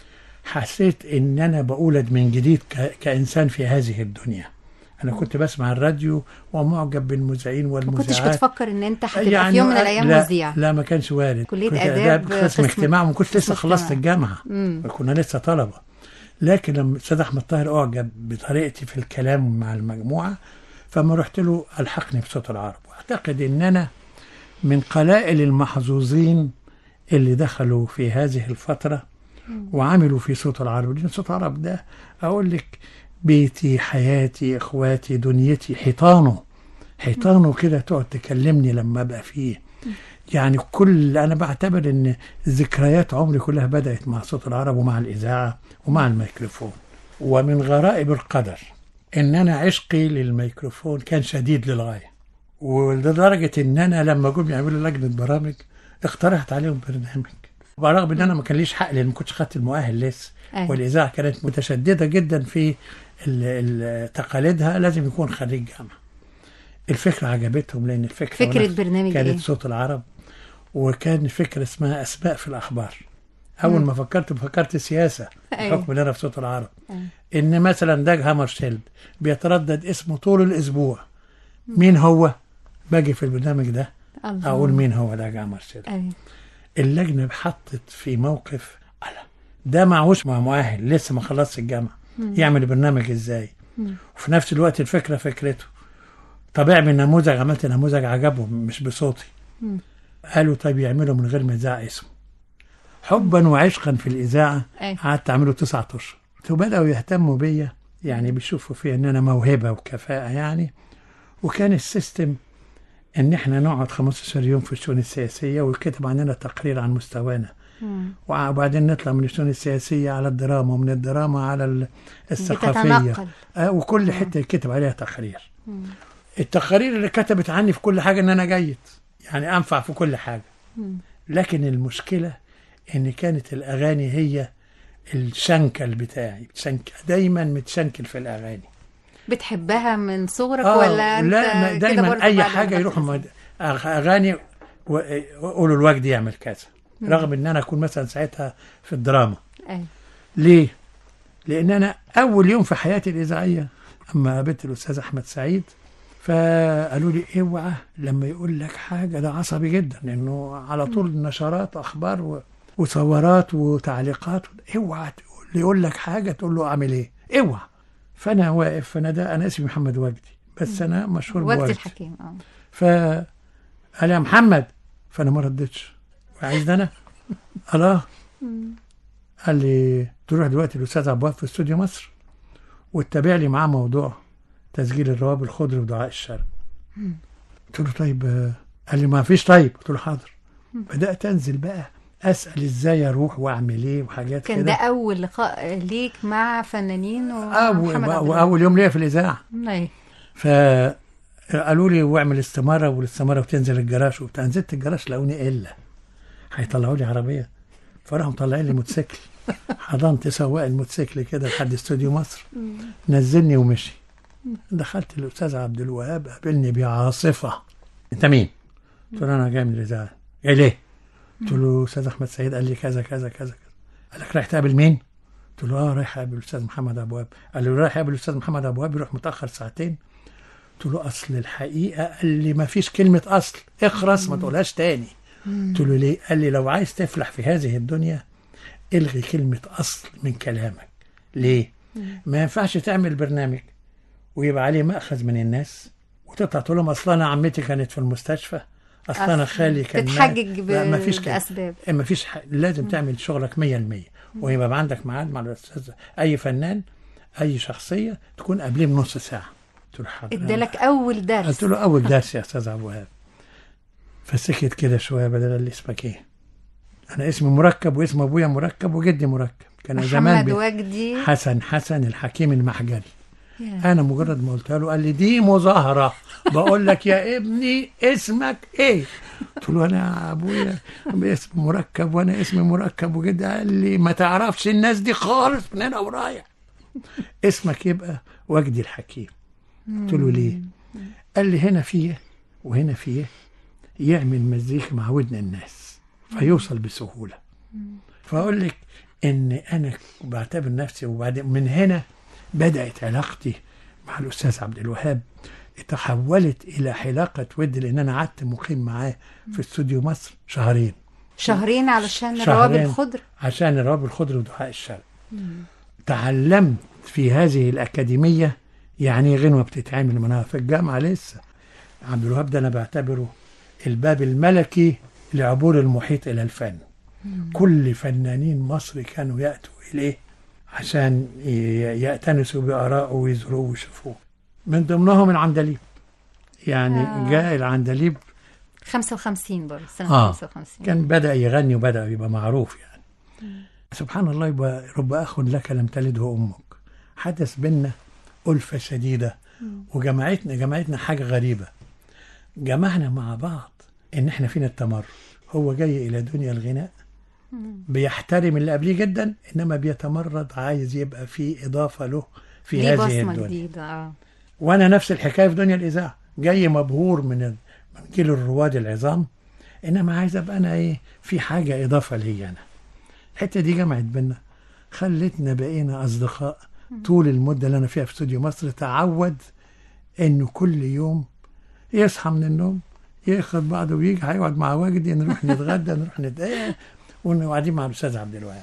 حسيت ان انا بولد من جديد ك- كانسان في هذه الدنيا انا كنت بسمع الراديو ومعجب بالمذيعين ما والمذيعات كنتش بتفكر ان انت هتبقى في يوم من الايام لا مذيع لا ما كانش وارد كلية كنت آداب، قسم قسم- اجتماع وما كنتش لسه قسم خلصت اجتماع. الجامعه مم. كنا لسه طلبه لكن لما الاستاذ احمد طاهر اعجب بطريقتي في الكلام مع المجموعه فما رحت له الحقني بصوت العرب واعتقد ان انا من قلائل المحظوظين اللي دخلوا في هذه الفتره وعملوا في صوت العرب لان صوت العرب ده اقول لك بيتي حياتي اخواتي دنيتي حيطانه حيطانه كده تقعد تكلمني لما ابقى فيه يعني كل انا بعتبر ان ذكريات عمري كلها بدات مع صوت العرب ومع الاذاعه ومع الميكروفون ومن غرائب القدر ان انا عشقي للميكروفون كان شديد للغايه ولدرجه ان انا لما جم يعملوا لجنه برامج اقترحت عليهم برنامج برغم ان انا ما كان ليش حق لان ما كنتش خدت المؤهل لسه أيوة. والاذاعه كانت متشدده جدا في ال- ال- تقاليدها لازم يكون خريج جامعه الفكره عجبتهم لان الفكره فكرة ونفس- برنامج كانت إيه؟ صوت العرب وكان فكره اسمها اسماء في الاخبار اول مم. ما فكرت فكرت سياسه أيوة. بحكم ان انا في صوت العرب أيوة. ان مثلا داج هامرشيلد بيتردد اسمه طول الاسبوع مين هو باجي في البرنامج ده الله. اقول مين هو داج هامرشيلد أيوة. اللجنه حطت في موقف ألا ده معهوش مع مؤهل لسه ما خلصش الجامعه مم. يعمل البرنامج ازاي مم. وفي نفس الوقت الفكره فكرته طب اعمل نموذج عملت نموذج عجبهم مش بصوتي مم. قالوا طيب يعملوا من غير ما يذاع اسمه حبا وعشقا في الاذاعه أيوة. قعدت اعمله تسعة اشهر وبداوا يهتموا بيا يعني بيشوفوا فيا ان انا موهبه وكفاءه يعني وكان السيستم ان احنا نقعد 15 يوم في الشؤون السياسيه ويكتب عننا تقرير عن مستوانا مم. وبعدين نطلع من الشؤون السياسيه على الدراما ومن الدراما على ال- الثقافيه بتتنقل. آه وكل حته يكتب عليها تقرير مم. التقارير اللي كتبت عني في كل حاجه ان انا جيد يعني انفع في كل حاجه مم. لكن المشكله ان كانت الاغاني هي الشنكل بتاعي بتشنك دايما متشنكل في الاغاني بتحبها من صغرك آه ولا انت لا ما- كده دايما برضه اي بعد ما حاجه دخلت يروحوا مد- أغ- اغاني و- وقولوا الوجد يعمل كذا مم. رغم ان انا اكون مثلا ساعتها في الدراما أيوة. ليه؟ لان انا اول يوم في حياتي الاذاعيه اما قابلت الاستاذ احمد سعيد فقالوا لي اوعى لما يقول لك حاجه ده عصبي جدا لانه على طول نشرات اخبار و... وصورات وتعليقات اوعى تقول يقول لك حاجه تقول له اعمل ايه؟ اوعى فانا واقف فانا ده انا اسمي محمد وجدي بس انا مشهور وقت بوجدي الحكيم اه فقال يا محمد فانا ما ردتش وعايز انا قال اه مم. قال لي تروح دلوقتي الاستاذ عباد في استوديو مصر وتتابع لي معاه موضوع تسجيل الرواب الخضر ودعاء الشرق مم. قلت له طيب آه، قال لي ما فيش طيب قلت له حاضر مم. بدات انزل بقى اسال ازاي اروح واعمل ايه وحاجات كان ده كده اول لقاء ليك مع فنانين آه، و- ومحمد عبد واول يوم ليا في الاذاعه أيوة. فقالوا لي واعمل استماره والاستماره وتنزل الجراج وبتاع نزلت الجراج لقوني الا هيطلعوا لي عربيه فراحوا مطلعين لي موتوسيكل حضنت سواق الموتوسيكل كده لحد استوديو مصر نزلني ومشي دخلت الاستاذ عبد الوهاب قابلني بعاصفه انت مين؟ قلت له انا جاي من الاذاعه جاي ليه؟ قلت له استاذ احمد سعيد قال لي كذا كذا كذا كذا قال لك رايح تقابل مين؟ قلت له اه رايح اقابل الاستاذ محمد ابو وهاب قال لي رايح اقابل الاستاذ محمد ابو وهاب يروح متاخر ساعتين قلت له اصل الحقيقه قال لي ما فيش كلمه اصل اخرس ما تقولهاش تاني قلت له ليه؟ قال لي لو عايز تفلح في هذه الدنيا الغي كلمه اصل من كلامك ليه؟ ما ينفعش تعمل برنامج ويبقى عليه مأخذ من الناس وتطلع تقول لهم اصل انا عمتي كانت في المستشفى اصل انا أصل خالي كان تتحجج ب- لا ما فيش كده بأسباب. ما فيش ح... لازم تعمل شغلك 100% ويبقى عندك ميعاد مع الاستاذ اي فنان اي شخصيه تكون قبليه بنص ساعه قلت له حاضر ادالك اول درس قلت له اول درس يا استاذ ابو وهاب فسكت كده شويه بدل قال لي اسمك ايه؟ انا اسمي مركب واسم ابويا مركب وجدي مركب كان زمان محمد بي- وجدي حسن حسن الحكيم المحجري يا. انا مجرد ما قلت له قال لي دي مظاهره بقول لك يا ابني اسمك ايه قلت له انا ابويا اسم مركب وانا اسمي مركب وجدي قال لي ما تعرفش الناس دي خالص من هنا ورايح اسمك يبقى وجدي الحكيم قلت له ليه قال لي هنا فيه وهنا فيه يعمل مزيكا مع ودن الناس فيوصل بسهوله فاقول لك ان انا بعتبر نفسي وبعدين من هنا بدات علاقتي مع الاستاذ عبد الوهاب تحولت الى حلاقه ود لان انا قعدت مقيم معاه في استوديو مصر شهرين شهرين علشان الروابط شهرين الخضر عشان الروابط الخضر ودعاء الشرق تعلمت في هذه الأكاديمية يعني إيه غنوة بتتعمل ما أنا في الجامعة لسه عبد الوهاب ده أنا بعتبره الباب الملكي لعبور المحيط إلى الفن كل فنانين مصر كانوا يأتوا إليه عشان ي- يأتنسوا بآرائه ويزوروه ويشوفوه من ضمنهم العندليب يعني آه. جاء العندليب 55 برضه سنه آه 55 كان بدأ يغني وبدأ يبقى معروف يعني سبحان الله يبقى رب أخ لك لم تلده أمك حدث بينا ألفة شديدة وجمعتنا جمعتنا حاجة غريبة جمعنا مع بعض ان احنا فينا التمرد هو جاي الى دنيا الغناء بيحترم اللي قبليه جدا انما بيتمرد عايز يبقى في اضافه له في ليه هذه بصمة الدنيا جديدة اه وانا نفس الحكايه في دنيا الاذاعه جاي مبهور من ال- من جيل الرواد العظام انما عايز ابقى انا ايه في حاجه اضافه لي انا الحته دي جمعت بينا خلتنا بقينا اصدقاء طول المده اللي انا فيها في استوديو مصر تعود انه كل يوم يصحى من النوم ياخد بعضه ويجي هيقعد مع وجدي نروح نتغدى نروح نتقابل وقاعدين مع الاستاذ عبد الوهاب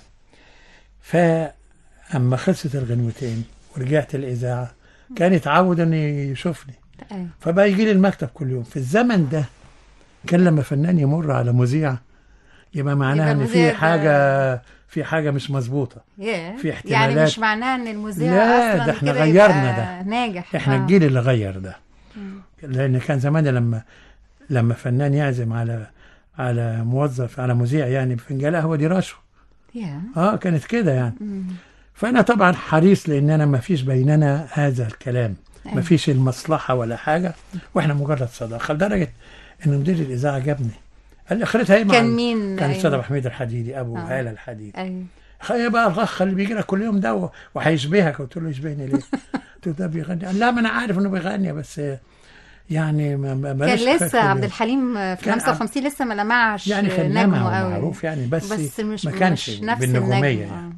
فاما خلصت الغنوتين ورجعت الاذاعه كان يتعود انه يشوفني أيوة. فبقى يجي لي المكتب كل يوم في الزمن ده كان لما فنان يمر على مذيع يبقى معناها يبقى ان المذيع في ده- حاجه في حاجه مش مظبوطه ياه. في يعني احتمالات مش معناها ان المذيع لا اصلا ده احنا كده غيرنا يبقى ده ناجح احنا آه. الجيل اللي غير ده مم. لان كان زمان لما لما فنان يعزم على على موظف على مذيع يعني بفنجان قهوه دي رشوه ياه. اه كانت كده يعني مم. فانا طبعا حريص لان انا ما فيش بيننا هذا الكلام ما أيوة. فيش المصلحه ولا حاجه واحنا مجرد صداقه لدرجه ان مدير الاذاعه جابني قال لي اخرتها ايه مع كان ال- مين؟ كان أيوة. الاستاذ ابو حميد الحديدي ابو آه. هاله الحديدي ايوه خلي بقى الاخ اللي بيجي لك كل يوم ده و- وهيشبهك قلت له يشبهني ليه؟ قلت له ده بيغني قال لا ما انا عارف انه بيغني بس يعني ما ما كان ماليش خير كل لسه عبد يوم. الحليم في كان 55 لسه ما لمعش يعني في نجمه اللمع قوي ومعروف يعني بس, بس مش ما كانش مش نفس بالنجوميه النجم يعني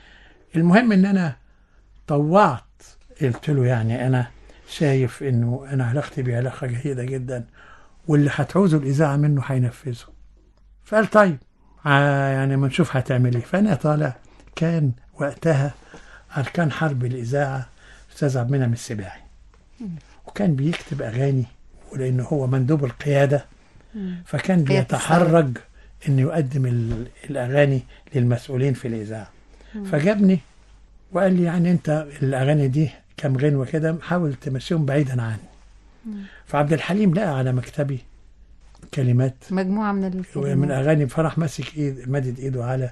المهم ان انا طوعت قلت له يعني انا شايف انه انا علاقتي بيه علاقه جيده جدا واللي هتعوزه الاذاعه منه هينفذه فقال طيب ع- يعني ما نشوف هتعمل ايه فانا طالع كان وقتها اركان حرب الاذاعه استاذ عبد المنعم السباعي وكان بيكتب اغاني ولانه هو مندوب القياده فكان قيادة بيتحرج انه يقدم ال- الاغاني للمسؤولين في الاذاعه مم. فجابني وقال لي يعني انت الاغاني دي كام غنوه كده حاول تمشيهم بعيدا عني فعبد الحليم لقى على مكتبي كلمات مجموعه من من الكلمات اغاني فرح ماسك ايد مدد ايده على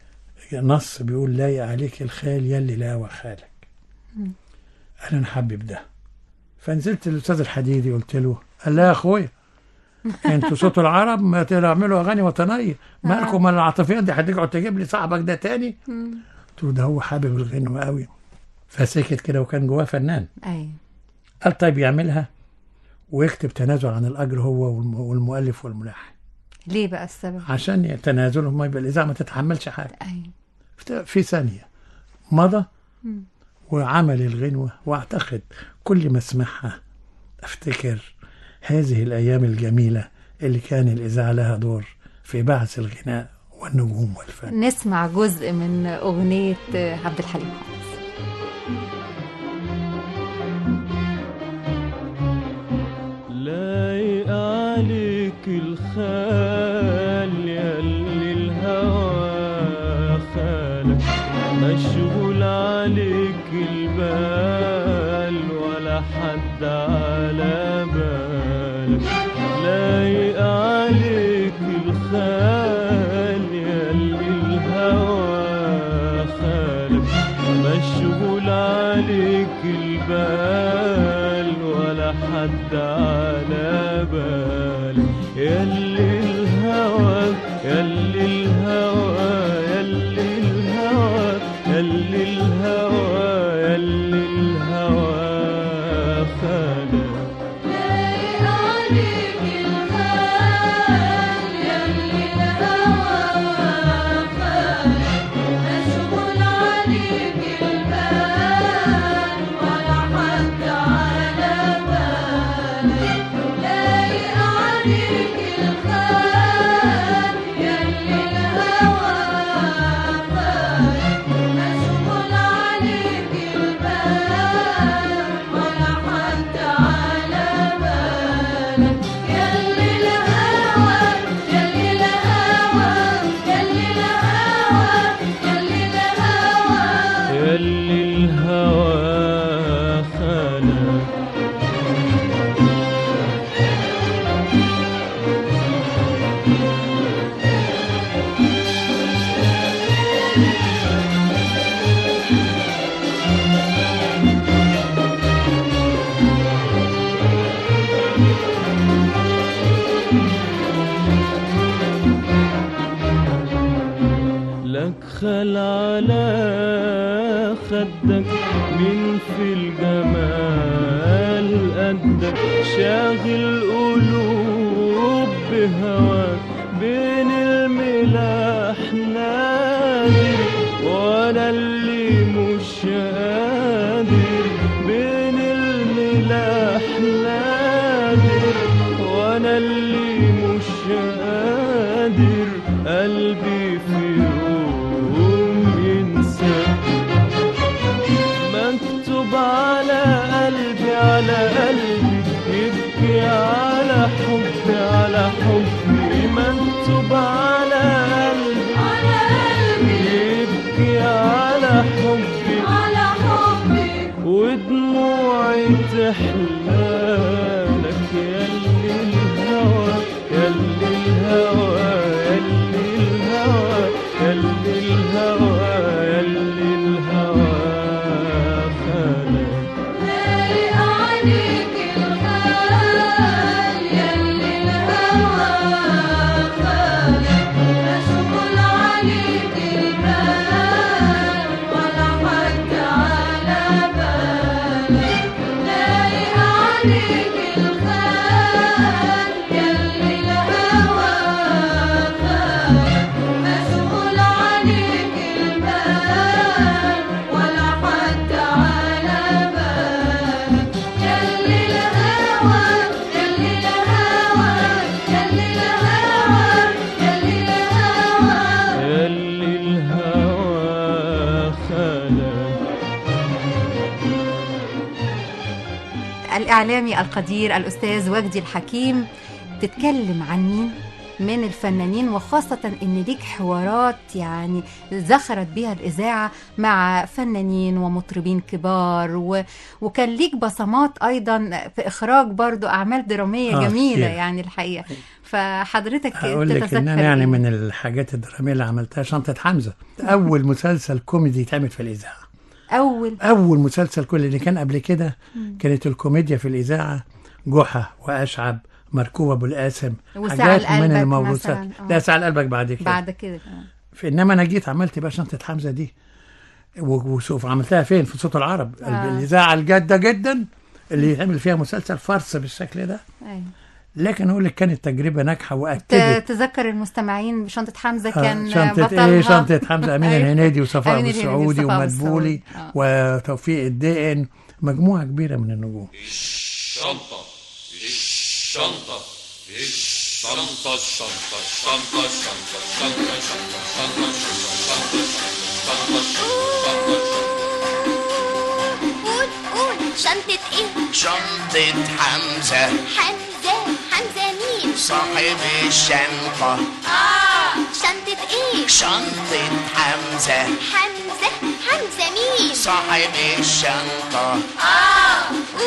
نص بيقول لايق عليك الخال يلي لا وخالك مم. قال انا حابب ده فنزلت للاستاذ الحديدي قلت له قال لا يا اخويا انتوا صوت العرب ما تعملوا اغاني وطنيه مالكم من العاطفيات دي هتقعد تجيب لي صاحبك ده تاني مم. قلت له ده هو حابب الغنوه قوي فسكت كده وكان جواه فنان ايوه قال طيب يعملها ويكتب تنازل عن الاجر هو والم- والمؤلف والملحن ليه بقى السبب عشان تنازلهم ما يبقى الاذاعه ما تتحملش حاجه ايوه في- في ثانيه مضى مم. وعمل الغنوه واعتقد كل ما اسمعها افتكر هذه الايام الجميله اللي كان الاذاعه لها دور في بعث الغناء والنجوم والفن نسمع جزء من اغنيه عبد الحليم حافظ لايق عليك الخال ياللي الهوى خالك مشغول عليك البال ولا حد على بالك لايق عليك الخال ياللي الهوى خالك مشغول عليك البال ولا حد على بالك ياللي الهوى ياللي الهوى ياللي الهوى ياللي الهوى ياللي الهوى خالك عليك الخال خل على خدك من في الجمال قدك شاغل قلوب بهواك بين الملاح نادر وانا اللي مش قادر بين الملاح نادر وانا اللي مش قادر قلبي في يوم ينسى مكتوب على قلبي على قلبي يبكي على حبي على حبي مكتوب على قلبي على قلبي يبكي على حبي على حبي ودموعي تحلالك ياللي الهوى ياللي الهوى ياللي الهوى ياللي الهوى ياللي الهوى خالك لايق عليك الخال ياللي الهوى خالك مشغول عليك البال ولا حد على بالك لايق عليك الخال ياللي الهوى خالك مشغول عليك البال ولا حد على بالك ياللي الهوى ياللي الهوى ياللي الهوى ياللي الهوى ياللي الهوى خالك الإعلامي القدير الأستاذ وجدي الحكيم تتكلم عن مين من الفنانين وخاصة إن ليك حوارات يعني زخرت بها الإذاعة مع فنانين ومطربين كبار و... وكان ليك بصمات أيضا في إخراج برضو أعمال درامية آه، جميلة كتير. يعني الحقيقة فحضرتك اقول لك تتذكر ان انا يعني إيه؟ من الحاجات الدراميه اللي عملتها شنطه حمزه اول مسلسل كوميدي يتعمل في الاذاعه أول اول مسلسل كل اللي كان قبل كده مم. كانت الكوميديا في الاذاعه جحا واشعب مركوب ابو القاسم وساعة حاجات من لقلبك الموروثات مثلاً، آه. لا ساعه لقلبك بعد كده بعد كده آه. في انما انا جيت عملت بقى شنطه حمزه دي و- وشوف عملتها فين في صوت العرب آه. الاذاعه الجاده جدا اللي يتعمل فيها مسلسل فرص بالشكل ده أيوة. لكن اقول لك كانت تجربه ناجحه ت- واكدت تذكر المستمعين بشنطة حمزة آه، كان شنطة بطلها ايه شنطة حمزة أمين أيوة. الهنيدي وصفاء أمين أبو الهنيدي السعودي وصفاء أبو ومدبولي السعودي. آه. وتوفيق الدقن مجموعة كبيرة من النجوم الشنطة الشنطة الشنطة الشنطة الشنطة الشنطة الشنطة الشنطة الشنطة الشنطة الشنطة قول قول شنطة ايه؟ شنطة حمزة حمزة حمزة مين؟ صاحب الشنطة اه شنطة ايه؟ شنطة حمزة حمزة حمزة مين؟ صاحب الشنطة اه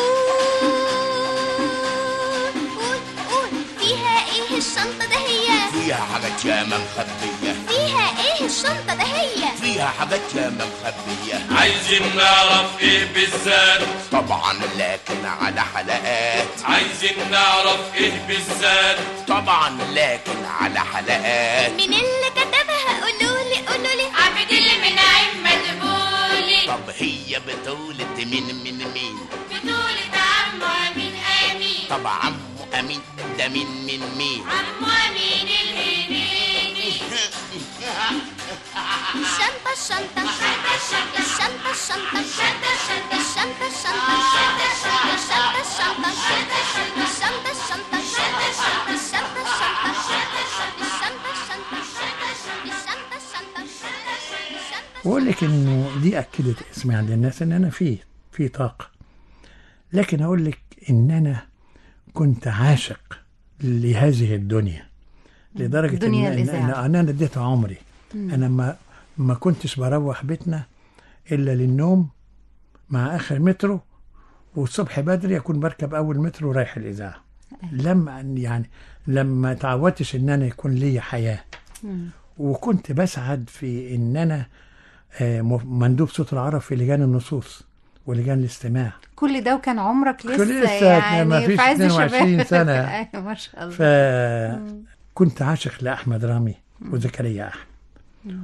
قول قول قول فيها ايه الشنطة ده هي؟ فيها حاجات ياما مخبية فيها ايه الشنطة ده هي؟ فيها حاجات ياما مخبية عايزين نعرف ايه بالذات طبعا لكن على حلقات عايزين نعرف ايه بالذات طبعا لكن على حلقات مين اللي كتبها قولولي قولولي عبد المنعم مدبولي طب هي بطولة مين من مين بطولة عمو أمين أمين طب عمو أمين ده مين من مين عمو أمين الهنيدي الشنطة الشنطة الشنطة الشنطة الشنطة الشنطة الشنطة الشنطة الشنطة الشنطة الشنطة الشنطة الشنطة الشنطة الشنطة الشنطة الشنطة الشنطة واقول لك انه دي اكدت اسمي عند الناس ان انا في في طاقه لكن اقول لك ان انا كنت عاشق لهذه الدنيا لدرجه ان, دنيا إن, الإذاعة. إن انا اديت عمري مم. انا ما ما كنتش بروح بيتنا الا للنوم مع اخر مترو والصبح بدري اكون بركب اول مترو رايح الاذاعه لما يعني لما تعودتش ان انا يكون لي حياه مم. وكنت بسعد في ان انا آه، م- مندوب صوت العرب في لجان النصوص ولجان الاستماع كل ده وكان عمرك لسه, كل لسه يعني ما فيش في عز 22 شبابك. سنة. ايوه ما شاء الله فكنت عاشق لاحمد رامي وزكريا احمد مم.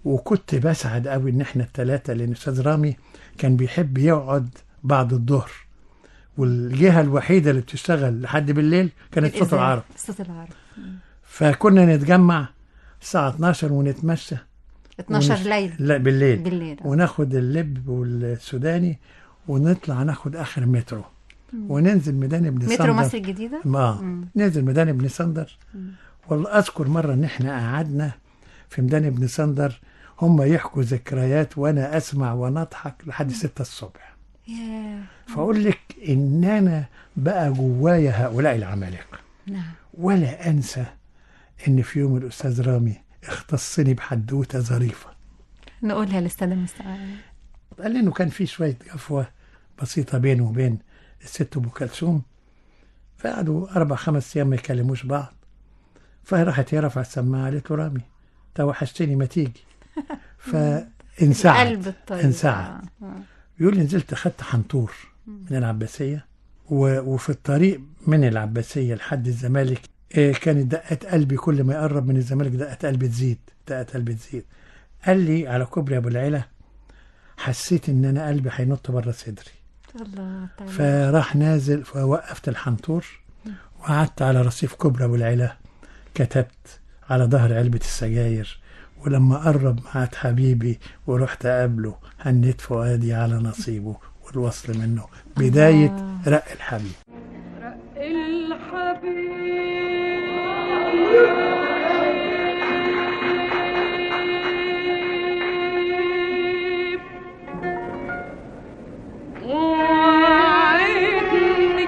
وكنت بسعد قوي ان احنا الثلاثه لان استاذ رامي كان بيحب يقعد بعد الظهر والجهه الوحيده اللي بتشتغل لحد بالليل كانت صوت الإذاعة. العرب صوت العرب فكنا نتجمع الساعه 12 ونتمشى 12 ونش- ليل. لا بالليل بالليل، آه. وناخد اللب والسوداني ونطلع ناخد اخر مترو مم. وننزل ميدان ابن مترو صندر مصر الجديدة؟ اه مم. ننزل ميدان ابن صندر والله اذكر مره ان احنا قعدنا في ميدان ابن صندر هم يحكوا ذكريات وانا اسمع وانا اضحك لحد 6 الصبح ياه. فاقول لك ان انا بقى جوايا هؤلاء العمالقه نعم ولا انسى ان في يوم الاستاذ رامي اختصني بحدوته ظريفه نقولها للسادة المستمعين قال لي انه كان في شويه جفوه بسيطه بينه وبين الست ام كلثوم فقعدوا اربع خمس ايام ما يكلموش بعض فراحت هي رفعت السماعه قالت له رامي توحشتني ما تيجي فانسعد القلب الطيب انسعد آه. يقول لي نزلت اخدت حنطور من العباسيه و- وفي الطريق من العباسيه لحد الزمالك آه، كانت دقات قلبي كل ما يقرب من الزمالك دقات قلبي تزيد دقات قلبي تزيد قال لي على كوبري ابو العلا حسيت ان انا قلبي هينط بره صدري الله تعالى فراح نازل فوقفت الحنطور وقعدت على رصيف كوبري ابو العلا كتبت على ظهر علبة السجاير ولما قرب معاد حبيبي ورحت أقابله هنيت فؤادي على نصيبه والوصل منه بداية الله. رق الحبيب الحبيب وعدني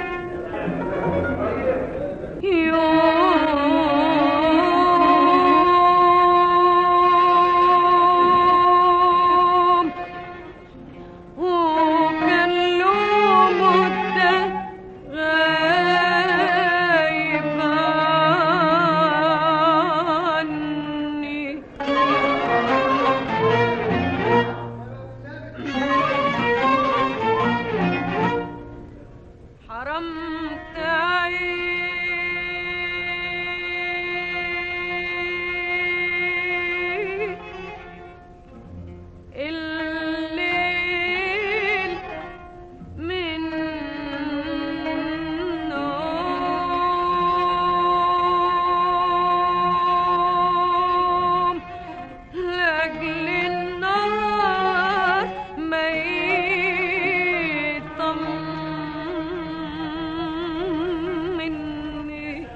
يوم وكان له مدة غايب عني حرمت عيني الليل من نوم لأجل النار ما يطمني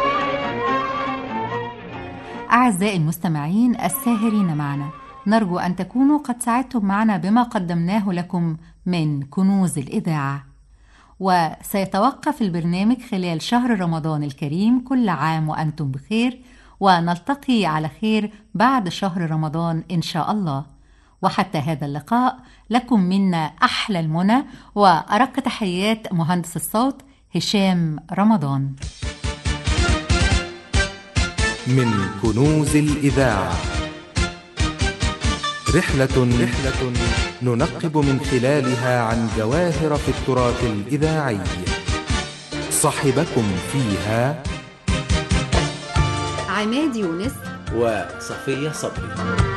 أعزائي المستمعين الساهرين معنا نرجو أن تكونوا قد سعدتم معنا بما قدمناه لكم من كنوز الإذاعة وسيتوقف البرنامج خلال شهر رمضان الكريم كل عام وأنتم بخير ونلتقي على خير بعد شهر رمضان إن شاء الله وحتى هذا اللقاء لكم منا أحلى المنى وأرق تحيات مهندس الصوت هشام رمضان من كنوز الإذاعة رحلة رحلة ننقب من خلالها عن جواهر في التراث الإذاعي صاحبكم فيها عماد يونس وصفية صبري